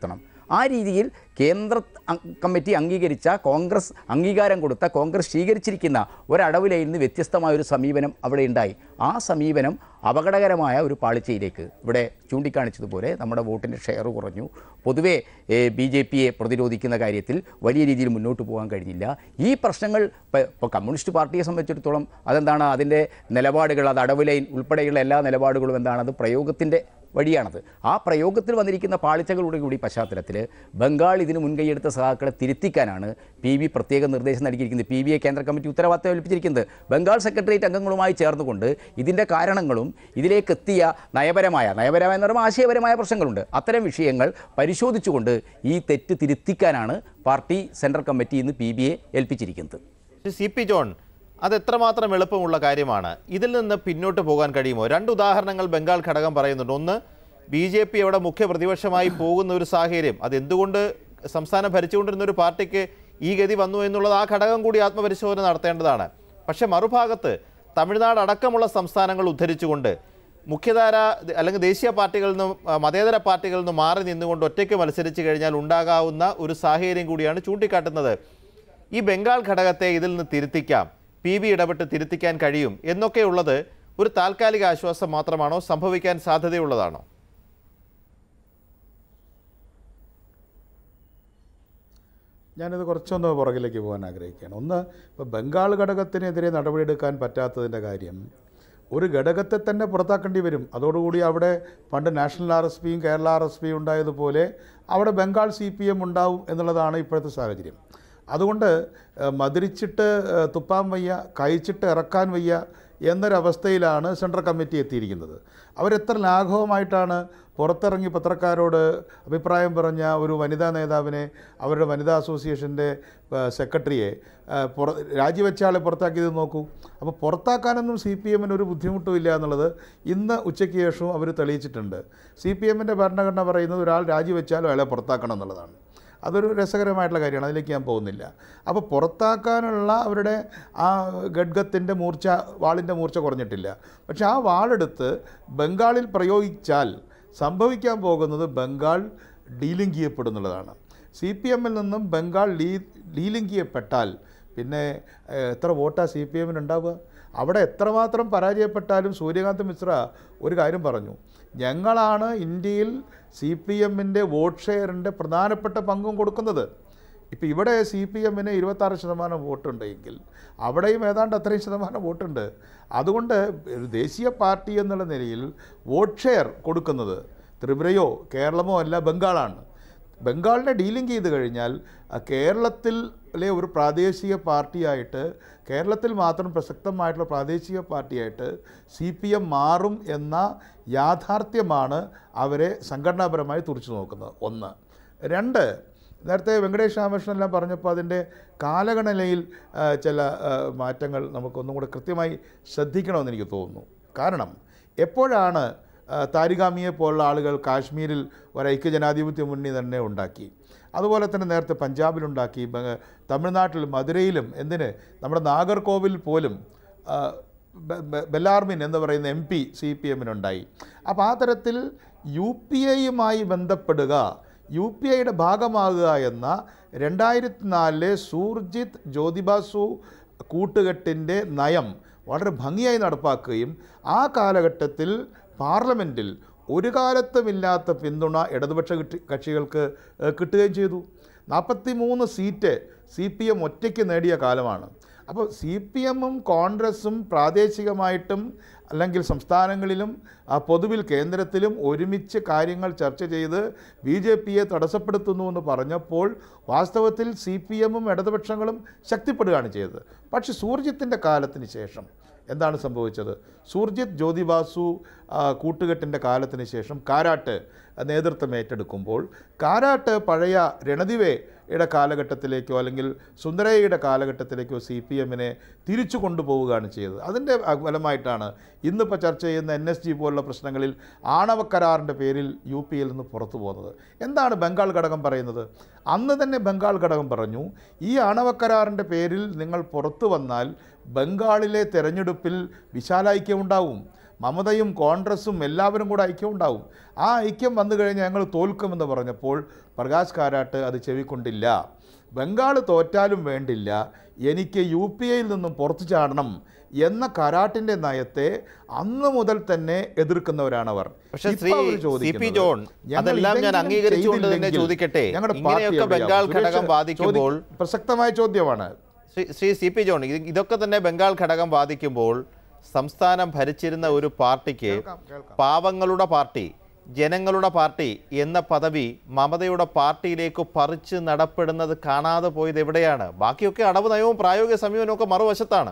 [SPEAKER 5] ആ രീതിയിൽ കേന്ദ്ര അ- കമ്മിറ്റി അംഗീകരിച്ച കോൺഗ്രസ് അംഗീകാരം കൊടുത്ത കോൺഗ്രസ് സ്വീകരിച്ചിരിക്കുന്ന ഒരടവിലയിൽ നിന്ന് വ്യത്യസ്തമായ ഒരു സമീപനം അവിടെ ഉണ്ടായി ആ സമീപനം അപകടകരമായ ഒരു പാളിച്ചയിലേക്ക് ഇവിടെ ചൂണ്ടിക്കാണിച്ചതുപോലെ നമ്മുടെ വോട്ടിൻ്റെ ഷെയർ കുറഞ്ഞു പൊതുവേ ബി ജെ പിയെ പ്രതിരോധിക്കുന്ന കാര്യത്തിൽ വലിയ രീതിയിൽ മുന്നോട്ട് പോകാൻ കഴിഞ്ഞില്ല ഈ പ്രശ്നങ്ങൾ ഇപ്പോൾ കമ്മ്യൂണിസ്റ്റ് പാർട്ടിയെ സംബന്ധിച്ചിടത്തോളം അതെന്താണ് അതിൻ്റെ നിലപാടുകൾ അത് അടവുലൈൻ ഉൾപ്പെടെയുള്ള എല്ലാ നിലപാടുകളും എന്താണ് അത് പ്രയോഗത്തിൻ്റെ വഴിയാണത് ആ പ്രയോഗത്തിൽ വന്നിരിക്കുന്ന പാളിച്ചകളുടെ കൂടി പശ്ചാത്തലത്തിൽ ബംഗാൾ ഇതിന് മുൻകൈയെടുത്ത സഹാക്കളെ തിരുത്തിക്കാനാണ് പി ബി പ്രത്യേക നിർദ്ദേശം നൽകിയിരിക്കുന്നത് പി ബിയെ കേന്ദ്ര കമ്മിറ്റി ഉത്തരവാദിത്തം ഏൽപ്പിച്ചിരിക്കുന്നത് ബംഗാൾ സെക്രട്ടേറിയറ്റ് അംഗങ്ങളുമായി ചേർന്നുകൊണ്ട് ഇതിൻ്റെ കാരണങ്ങളും ഇതിലേക്ക് എത്തിയ നയപരമായ നയപരമായ എന്ന് പറയുമ്പോൾ ആശയപരമായ പ്രശ്നങ്ങളുണ്ട് അത്തരം വിഷയങ്ങൾ പരിശോധിച്ചുകൊണ്ട് ഈ തെറ്റ് തിരുത്തിക്കാനാണ് പാർട്ടി സെൻട്രൽ കമ്മിറ്റി ഇന്ന് പി ബിയെ ഏൽപ്പിച്ചിരിക്കുന്നത്
[SPEAKER 1] ശ്രീ സി പി ജോൺ അത് എത്രമാത്രം എളുപ്പമുള്ള കാര്യമാണ് ഇതിൽ നിന്ന് പിന്നോട്ട് പോകാൻ കഴിയുമോ രണ്ട് ഉദാഹരണങ്ങൾ ബംഗാൾ ഘടകം പറയുന്നുണ്ട് ഒന്ന് ബി ജെ പി അവിടെ മുഖ്യ പ്രതിപക്ഷമായി പോകുന്ന ഒരു സാഹചര്യം അത് എന്തുകൊണ്ട് സംസ്ഥാനം ഭരിച്ചുകൊണ്ടിരുന്ന ഒരു പാർട്ടിക്ക് ഈ ഗതി വന്നു എന്നുള്ളത് ആ ഘടകം കൂടി ആത്മപരിശോധന നടത്തേണ്ടതാണ് പക്ഷേ മറുഭാഗത്ത് തമിഴ്നാട് അടക്കമുള്ള സംസ്ഥാനങ്ങൾ ഉദ്ധരിച്ചുകൊണ്ട് മുഖ്യധാര അല്ലെങ്കിൽ ദേശീയ പാർട്ടികളിൽ നിന്നും ആ, മതേതര പാർട്ടികളിൽ നിന്നും മാറി നിന്നുകൊണ്ട് ഒറ്റയ്ക്ക് മത്സരിച്ച് കഴിഞ്ഞാൽ ഉണ്ടാകാവുന്ന ഒരു സാഹചര്യം കൂടിയാണ് ചൂണ്ടിക്കാട്ടുന്നത് ഈ ബംഗാൾ ഘടകത്തെ ഇതിൽ നിന്ന് തിരുത്തിക്കാം പി ബി ഇടപെട്ട് തിരുത്തിക്കാൻ കഴിയും എന്നൊക്കെയുള്ളത് ഒരു താൽക്കാലിക ആശ്വാസം മാത്രമാണോ സംഭവിക്കാൻ സാധ്യതയുള്ളതാണോ
[SPEAKER 6] ഞാനിത് കുറച്ചൊന്ന് പുറകിലേക്ക് പോകാൻ ആഗ്രഹിക്കുകയാണ് ഒന്ന് ഇപ്പോൾ ബംഗാൾ ഘടകത്തിനെതിരെ നടപടിയെടുക്കാൻ പറ്റാത്തതിൻ്റെ കാര്യം ഒരു ഘടകത്തെ തന്നെ പുറത്താക്കേണ്ടി വരും അതോടുകൂടി അവിടെ പണ്ട് നാഷണൽ ആർ എസ് പിയും കേരള ആർ എസ് പിയും ഉണ്ടായതുപോലെ അവിടെ ബംഗാൾ സി പി എം ഉണ്ടാവും എന്നുള്ളതാണ് ഇപ്പോഴത്തെ സാഹചര്യം അതുകൊണ്ട് ഏഹ്, മധുരിച്ചിട്ട് ഏഹ്, തുപ്പാൻ വയ്യ കഴിച്ചിട്ട് ഇറക്കാൻ വയ്യ എന്നൊരവസ്ഥയിലാണ് സെൻട്രൽ കമ്മിറ്റി എത്തിയിരിക്കുന്നത് അവരെത്ര ലാഘവമായിട്ടാണ് പുറത്തിറങ്ങി പത്രക്കാരോട് അഭിപ്രായം പറഞ്ഞ ഒരു വനിതാ നേതാവിനെ അവരുടെ വനിതാ അസോസിയേഷൻ്റെ ഏഹ്, സെക്രട്ടറിയെ ഏഹ്, പുറ രാജിവെച്ച ആളെ പുറത്താക്കിയത് നോക്കൂ അപ്പോൾ പുറത്താക്കാനൊന്നും സി പി എമ്മിന് ഒരു ബുദ്ധിമുട്ടും ഇല്ല എന്നുള്ളത് ഇന്ന് ഉച്ചയ്ക്ക് ശേഷവും അവർ തെളിയിച്ചിട്ടുണ്ട് സി പി എമ്മിൻ്റെ ഭരണഘടന പറയുന്നത് ഒരാൾ രാജിവെച്ചാലും അയാളെ പുറത്താക്കണം എന്നുള്ളതാണ് അതൊരു രസകരമായിട്ടുള്ള കാര്യമാണ് അതിലേക്ക് ഞാൻ പോകുന്നില്ല അപ്പോൾ പുറത്താക്കാനുള്ള അവരുടെ ആ ഖഡ്ഗത്തിൻ്റെ മൂർച്ച വാളിൻ്റെ മൂർച്ച കുറഞ്ഞിട്ടില്ല പക്ഷേ ആ വാളെടുത്ത് ബംഗാളിൽ പ്രയോഗിച്ചാൽ സംഭവിക്കാൻ പോകുന്നത് ബംഗാൾ ഡീലിംഗ് ചെയ്യപ്പെടുന്നുള്ളതാണ് സി പി എമ്മിൽ നിന്നും ബംഗാൾ ഡീ ഡീലിംഗ് ചെയ്യപ്പെട്ടാൽ പിന്നെ ഏഹ്, എത്ര വോട്ടാണ് സി പി എമ്മിന് ഉണ്ടാവുക അവിടെ എത്രമാത്രം പരാജയപ്പെട്ടാലും സൂര്യകാന്ത് മിശ്ര ഒരു കാര്യം പറഞ്ഞു ഞങ്ങളാണ് ഇന്ത്യയിൽ സി പി എമ്മിൻ്റെ വോട്ട് ഷെയറിൻ്റെ പ്രധാനപ്പെട്ട പങ്കും കൊടുക്കുന്നത് ഇപ്പോൾ ഇവിടെ സി പി എമ്മിന് ഇരുപത്താറ് ശതമാനം വോട്ടുണ്ടെങ്കിൽ അവിടെയും ഏതാണ്ട് അത്രയും ശതമാനം വോട്ടുണ്ട് അതുകൊണ്ട് ഒരു ദേശീയ പാർട്ടി എന്നുള്ള നിലയിൽ വോട്ട് ഷെയർ കൊടുക്കുന്നത് ത്രിപുരയോ കേരളമോ അല്ല ബംഗാളാണ് ബംഗാളിനെ ഡീലിംഗ് ചെയ്ത് കഴിഞ്ഞാൽ ആ, കേരളത്തിലെ ഒരു പ്രാദേശിക പാർട്ടിയായിട്ട് കേരളത്തിൽ മാത്രം പ്രസക്തമായിട്ടുള്ള പ്രാദേശിക പാർട്ടിയായിട്ട് സി പി എം മാറും എന്ന യാഥാർത്ഥ്യമാണ് അവരെ സംഘടനാപരമായി തുറച്ചു നോക്കുന്നത് ഒന്ന് രണ്ട് നേരത്തെ വെങ്കടേഷ് രാമകൃഷ്ണൻ എല്ലാം പറഞ്ഞപ്പോൾ അതിൻ്റെ കാലഗണനയിൽ ആ, ചില ആ, മാറ്റങ്ങൾ നമുക്കൊന്നും കൂടെ കൃത്യമായി ശ്രദ്ധിക്കണമെന്ന് എനിക്ക് തോന്നുന്നു കാരണം എപ്പോഴാണ് ആ, താരിഗാമിയെ പോലുള്ള ആളുകൾ കാശ്മീരിൽ ഒരു ഐക്യജനാധിപത്യ മുന്നണി തന്നെ ഉണ്ടാക്കി അതുപോലെ തന്നെ നേരത്തെ പഞ്ചാബിലുണ്ടാക്കി ബ- തമിഴ്നാട്ടിലും മധുരയിലും എന്തിന് നമ്മുടെ നാഗർകോവിൽ പോലും ആ, ബെ- ബെ- ബെല്ലാർമിൻ എന്ന് പറയുന്ന എം പി സി പി എമ്മിനുണ്ടായി അപ്പോൾ ആ തരത്തിൽ യു പി ഐയുമായി ബന്ധപ്പെടുക യു പി ഐയുടെ ഭാഗമാകുക എന്ന രണ്ടായിരത്തി നാലിലെ സൂർജിത് ജ്യോതിബാസു കൂട്ടുകെട്ടിൻ്റെ നയം വളരെ ഭംഗിയായി നടപ്പാക്കുകയും ആ കാലഘട്ടത്തിൽ പാർലമെൻറ്റിൽ ഒരു കാലത്തുമില്ലാത്ത പിന്തുണ ഇടതുപക്ഷ കക്ഷി- കക്ഷികൾക്ക് ഏഹ്, കിട്ടുകയും ചെയ്തു നാൽപ്പത്തി മൂന്ന് സീറ്റ് സി പി എം ഒറ്റയ്ക്ക് നേടിയ കാലമാണ് അപ്പോൾ സി പി എമ്മും കോൺഗ്രസും പ്രാദേശികമായിട്ടും അല്ലെങ്കിൽ സംസ്ഥാനങ്ങളിലും ആ, പൊതുവിൽ കേന്ദ്രത്തിലും ഒരുമിച്ച് കാര്യങ്ങൾ ചർച്ച ചെയ്ത് ബി ജെ പിയെ തടസ്സപ്പെടുത്തുന്നു എന്ന് പറഞ്ഞപ്പോൾ വാസ്തവത്തിൽ സി പി എമ്മും ഇടതുപക്ഷങ്ങളും ശക്തിപ്പെടുകയാണ് ചെയ്തത് പക്ഷേ സൂർജിത്തിൻ്റെ കാലത്തിന് ശേഷം എന്താണ് സംഭവിച്ചത് സൂർജിത് ജ്യോതിബാസു ആ, കൂട്ടുകെട്ടിൻ്റെ കാലത്തിന് ശേഷം കാരാട്ട് നേതൃത്വം ഏറ്റെടുക്കുമ്പോൾ കാരാട്ട് പഴയ രണദിവയുടെ കാലഘട്ടത്തിലേക്കോ അല്ലെങ്കിൽ സുന്ദരയ്യയുടെ കാലഘട്ടത്തിലേക്കോ സി പി എമ്മിനെ തിരിച്ചു കൊണ്ടുപോവുകയാണ് ചെയ്തത് അതിൻ്റെ ഫലമായിട്ടാണ് ഇന്നിപ്പോൾ ചർച്ച ചെയ്യുന്ന എൻ എസ് ജി പോലുള്ള പ്രശ്നങ്ങളിൽ ആണവ കരാറിൻ്റെ പേരിൽ യു പിയിൽ നിന്ന് പുറത്തു പോകുന്നത് എന്താണ് ബംഗാൾ ഘടകം പറയുന്നത് അന്ന് തന്നെ ബംഗാൾ ഘടകം പറഞ്ഞു ഈ ആണവ കരാറിൻ്റെ പേരിൽ നിങ്ങൾ പുറത്തു വന്നാൽ ബംഗാളിലെ തെരഞ്ഞെടുപ്പിൽ വിശാലൈക്യം ഉണ്ടാവും മമതയും കോൺഗ്രസും എല്ലാവരും കൂടെ ഐക്യം ഉണ്ടാവും ആ ഐക്യം വന്നു കഴിഞ്ഞാൽ ഞങ്ങൾ തോൽക്കുമെന്ന് പറഞ്ഞപ്പോൾ പ്രകാശ് കാരാട്ട് അത് ചെവിക്കൊണ്ടില്ല ബംഗാൾ തോറ്റാലും വേണ്ടില്ല എനിക്ക് യു പി ഐയിൽ നിന്നും പുറത്തു ചാടണം എന്ന കരാട്ടിൻ്റെ നയത്തെ അന്ന് മുതൽ തന്നെ എതിർക്കുന്നവരാണവർ
[SPEAKER 1] പക്ഷേ
[SPEAKER 6] ഇപ്പൊ
[SPEAKER 1] ശ്രീ
[SPEAKER 6] അവര്
[SPEAKER 1] സി പി
[SPEAKER 6] ചോദിക്കുന്നത്,
[SPEAKER 1] ജോൺ
[SPEAKER 6] ഞങ്ങൾ
[SPEAKER 1] അതെല്ലാം ഞാൻ
[SPEAKER 6] ഇതെങ്കിലും
[SPEAKER 1] അംഗീകരിച്ചുകൊണ്ട് തന്നെ
[SPEAKER 6] ചെയ്തില്ലെങ്കിൽ
[SPEAKER 1] ചോദിക്കട്ടെ
[SPEAKER 6] ഞങ്ങളുടെ പാർട്ടി
[SPEAKER 1] ഇങ്ങനെയൊക്കെ
[SPEAKER 6] എവിടെയാവും?
[SPEAKER 1] ബംഗാൾ
[SPEAKER 6] സുരേഷ്
[SPEAKER 1] ഘടകം
[SPEAKER 6] ചോദി-
[SPEAKER 1] ബാധിക്കുമ്പോൾ
[SPEAKER 6] പ്രസക്തമായ ചോദ്യമാണ്
[SPEAKER 1] Shri Shri C P John ഇത് ഇതൊക്കെ തന്നെ ബംഗാൾ ഘടകം ബാധിക്കുമ്പോൾ സംസ്ഥാനം ഭരിച്ചിരുന്ന ഒരു പാർട്ടിക്ക് പാവങ്ങളുടെ പാർട്ടി ജനങ്ങളുടെ പാർട്ടി എന്ന പദവി മമതയുടെ പാർട്ടിയിലേക്ക് പറിച്ച് നടപ്പെടുന്നത് കാണാതെ പോയത് എവിടെയാണ് ബാക്കിയൊക്കെ അടവ് നയവും പ്രായോഗിക സമീപനവും ഒക്കെ മറുവശത്താണ്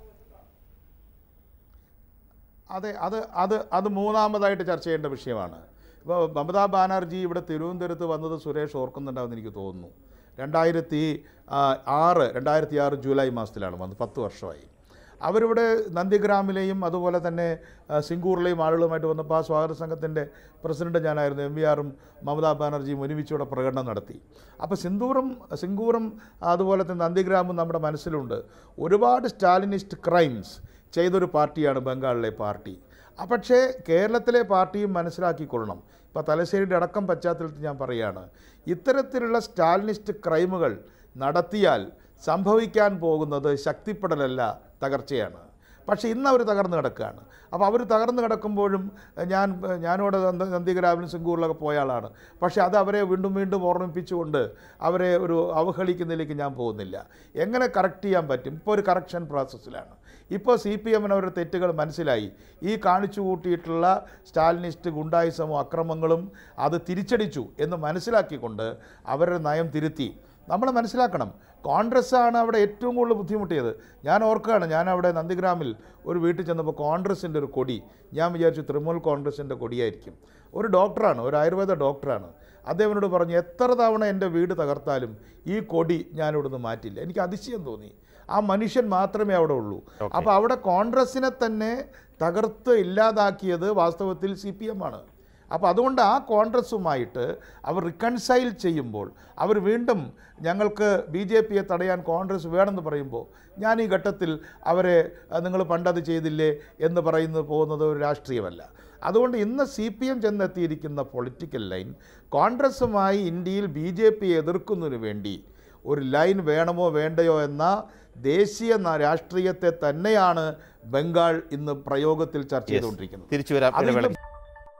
[SPEAKER 6] അതെ അത് അത് അത് മൂന്നാമതായിട്ട് ചർച്ച ചെയ്യേണ്ട വിഷയമാണ് ഇപ്പോൾ മമതാ ബാനർജി ഇവിടെ തിരുവനന്തപുരത്ത് വന്നത് സുരേഷ് ഓർക്കുന്നുണ്ടാവുമെന്ന് എനിക്ക് തോന്നുന്നു രണ്ടായിരത്തി ആ, ആറ് രണ്ടായിരത്തി ആറ് ജൂലൈ മാസത്തിലാണ് വന്നത് പത്ത് വർഷമായി അവരിവിടെ നന്ദിഗ്രാമിലെയും അതുപോലെ തന്നെ ആ, സിംഗൂറിലെയും ആളുകളുമായിട്ട് വന്നപ്പോൾ ആ സ്വാഗത സംഘത്തിൻ്റെ പ്രസിഡന്റ് ഞാനായിരുന്നു എം വി ആറും മമതാ ബാനർജിയും ഒരുമിച്ച് ഇവിടെ പ്രകടനം നടത്തി അപ്പോൾ സിന്ദൂറും സിംഗൂറും അതുപോലെ തന്നെ നന്ദിഗ്രാമും നമ്മുടെ മനസ്സിലുണ്ട് ഒരുപാട് സ്റ്റാലിനിസ്റ്റ് ക്രൈംസ് ചെയ്തൊരു പാർട്ടിയാണ് ബംഗാളിലെ പാർട്ടി ആ പക്ഷേ കേരളത്തിലെ പാർട്ടിയും മനസ്സിലാക്കിക്കൊള്ളണം ഇപ്പോൾ തലശ്ശേരിയുടെ അടക്കം പശ്ചാത്തലത്തിൽ ഞാൻ പറയുകയാണ് ഇത്തരത്തിലുള്ള സ്റ്റാലിനിസ്റ്റ് ക്രൈമുകൾ നടത്തിയാൽ സംഭവിക്കാൻ പോകുന്നത് ശക്തിപ്പെടലല്ല തകർച്ചയാണ് പക്ഷേ ഇന്ന് അവർ തകർന്നു കിടക്കുകയാണ് അപ്പോൾ അവർ തകർന്നു കിടക്കുമ്പോഴും ഞാൻ ഞാനിവിടെ നന്ദ- നന്ദിഗ്രാമിലും സിംഗൂറിലൊക്കെ പോയ ആളാണ് പക്ഷേ അത് അവരെ വീണ്ടും വീണ്ടും ഓർമ്മിപ്പിച്ചുകൊണ്ട് അവരെ ഒരു അവഹേളിക്കുന്നതിലേക്ക് ഞാൻ പോകുന്നില്ല എങ്ങനെ കറക്റ്റ് ചെയ്യാൻ പറ്റും ഇപ്പോൾ ഒരു കറക്ഷൻ പ്രോസസ്സിലാണ് ഇപ്പോൾ സി പി എമ്മിന് അവരുടെ തെറ്റുകൾ മനസ്സിലായി ഈ കാണിച്ചു കൂട്ടിയിട്ടുള്ള സ്റ്റാലിനിസ്റ്റ് ഗുണ്ടായിസമോ അക്രമങ്ങളും അത് തിരിച്ചടിച്ചു എന്ന് മനസ്സിലാക്കിക്കൊണ്ട് അവരുടെ നയം തിരുത്തി നമ്മൾ മനസ്സിലാക്കണം കോൺഗ്രസ്സാണ് അവിടെ ഏറ്റവും കൂടുതൽ ബുദ്ധിമുട്ടിയത് ഞാൻ ഓർക്കുകയാണ് ഞാൻ അവിടെ നന്ദിഗ്രാമിൽ ഒരു വീട്ടിൽ ചെന്നപ്പോൾ കോൺഗ്രസിൻ്റെ ഒരു കൊടി ഞാൻ വിചാരിച്ചു തൃണമൂൽ കോൺഗ്രസിൻ്റെ കൊടിയായിരിക്കും ഒരു ഡോക്ടറാണ് ഒരു ആയുർവേദ ഡോക്ടറാണ് അദ്ദേഹം എന്നോട് പറഞ്ഞു എത്ര തവണ എൻ്റെ വീട് തകർത്താലും ഈ കൊടി ഞാനിവിടുന്ന് മാറ്റില്ല എനിക്ക് അതിശയം തോന്നി ആ മനുഷ്യൻ മാത്രമേ അവിടെ ഉള്ളൂ അപ്പോൾ അവിടെ കോൺഗ്രസിനെ തന്നെ തകർത്ത് ഇല്ലാതാക്കിയത് വാസ്തവത്തിൽ സി പി എം ആണ് അപ്പോൾ അതുകൊണ്ട് ആ കോൺഗ്രസുമായിട്ട് അവർ റിക്കൺസൈൽ ചെയ്യുമ്പോൾ അവർ വീണ്ടും ഞങ്ങൾക്ക് ബി ജെ പിയെ തടയാൻ കോൺഗ്രസ് വേണമെന്ന് പറയുമ്പോൾ ഞാൻ ഈ ഘട്ടത്തിൽ അവരെ നിങ്ങൾ പണ്ടത് ചെയ്തില്ലേ എന്ന് പറയുന്നത് പോകുന്നത് ഒരു രാഷ്ട്രീയമല്ല അതുകൊണ്ട് ഇന്ന് സി പി എം ചെന്നെത്തിയിരിക്കുന്ന പൊളിറ്റിക്കൽ ലൈൻ കോൺഗ്രസുമായി ഇന്ത്യയിൽ ബി ജെ പിയെ എതിർക്കുന്നതിന് വേണ്ടി ഒരു ലൈൻ വേണമോ വേണ്ടയോ എന്ന ദേശീയ ന- രാഷ്ട്രീയത്തെ തന്നെയാണ് ബംഗാൾ ഇന്ന് പ്രയോഗത്തിൽ ചർച്ച ചെയ്തുകൊണ്ടിരിക്കുന്നത്
[SPEAKER 1] തിരിച്ചു വരാം
[SPEAKER 6] അത്
[SPEAKER 1] ഇടവേള
[SPEAKER 6] ഇന്ന്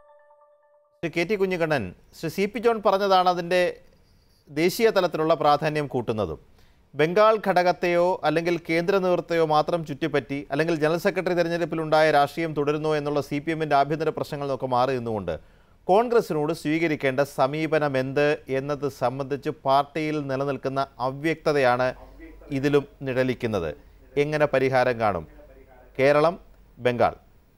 [SPEAKER 1] Shri K T Kunhikannan Shri C P John പറഞ്ഞതാണ് അതിൻ്റെ ദേശീയ തലത്തിലുള്ള പ്രാധാന്യം കൂട്ടുന്നതും ബംഗാൾ ഘടകത്തെയോ അല്ലെങ്കിൽ കേന്ദ്ര നേതൃത്വത്തെയോ മാത്രം ചുറ്റിപ്പറ്റി അല്ലെങ്കിൽ ജനറൽ സെക്രട്ടറി തെരഞ്ഞെടുപ്പിലുണ്ടായ രാഷ്ട്രീയം തുടരുന്നോ എന്നുള്ള സി പി എമ്മിൻ്റെ ആഭ്യന്തര പ്രശ്നങ്ങളിൽ നിന്നൊക്കെ മാറി നിന്നുകൊണ്ട് കോൺഗ്രസിനോട് സ്വീകരിക്കേണ്ട സമീപനം എന്ത് എന്നത് സംബന്ധിച്ച് പാർട്ടിയിൽ നിലനിൽക്കുന്ന അവ്യക്തതയാണ് ഇതിലും നിഴലിക്കുന്നത് എങ്ങനെ പരിഹാരം കാണും കേരളം ബംഗാൾ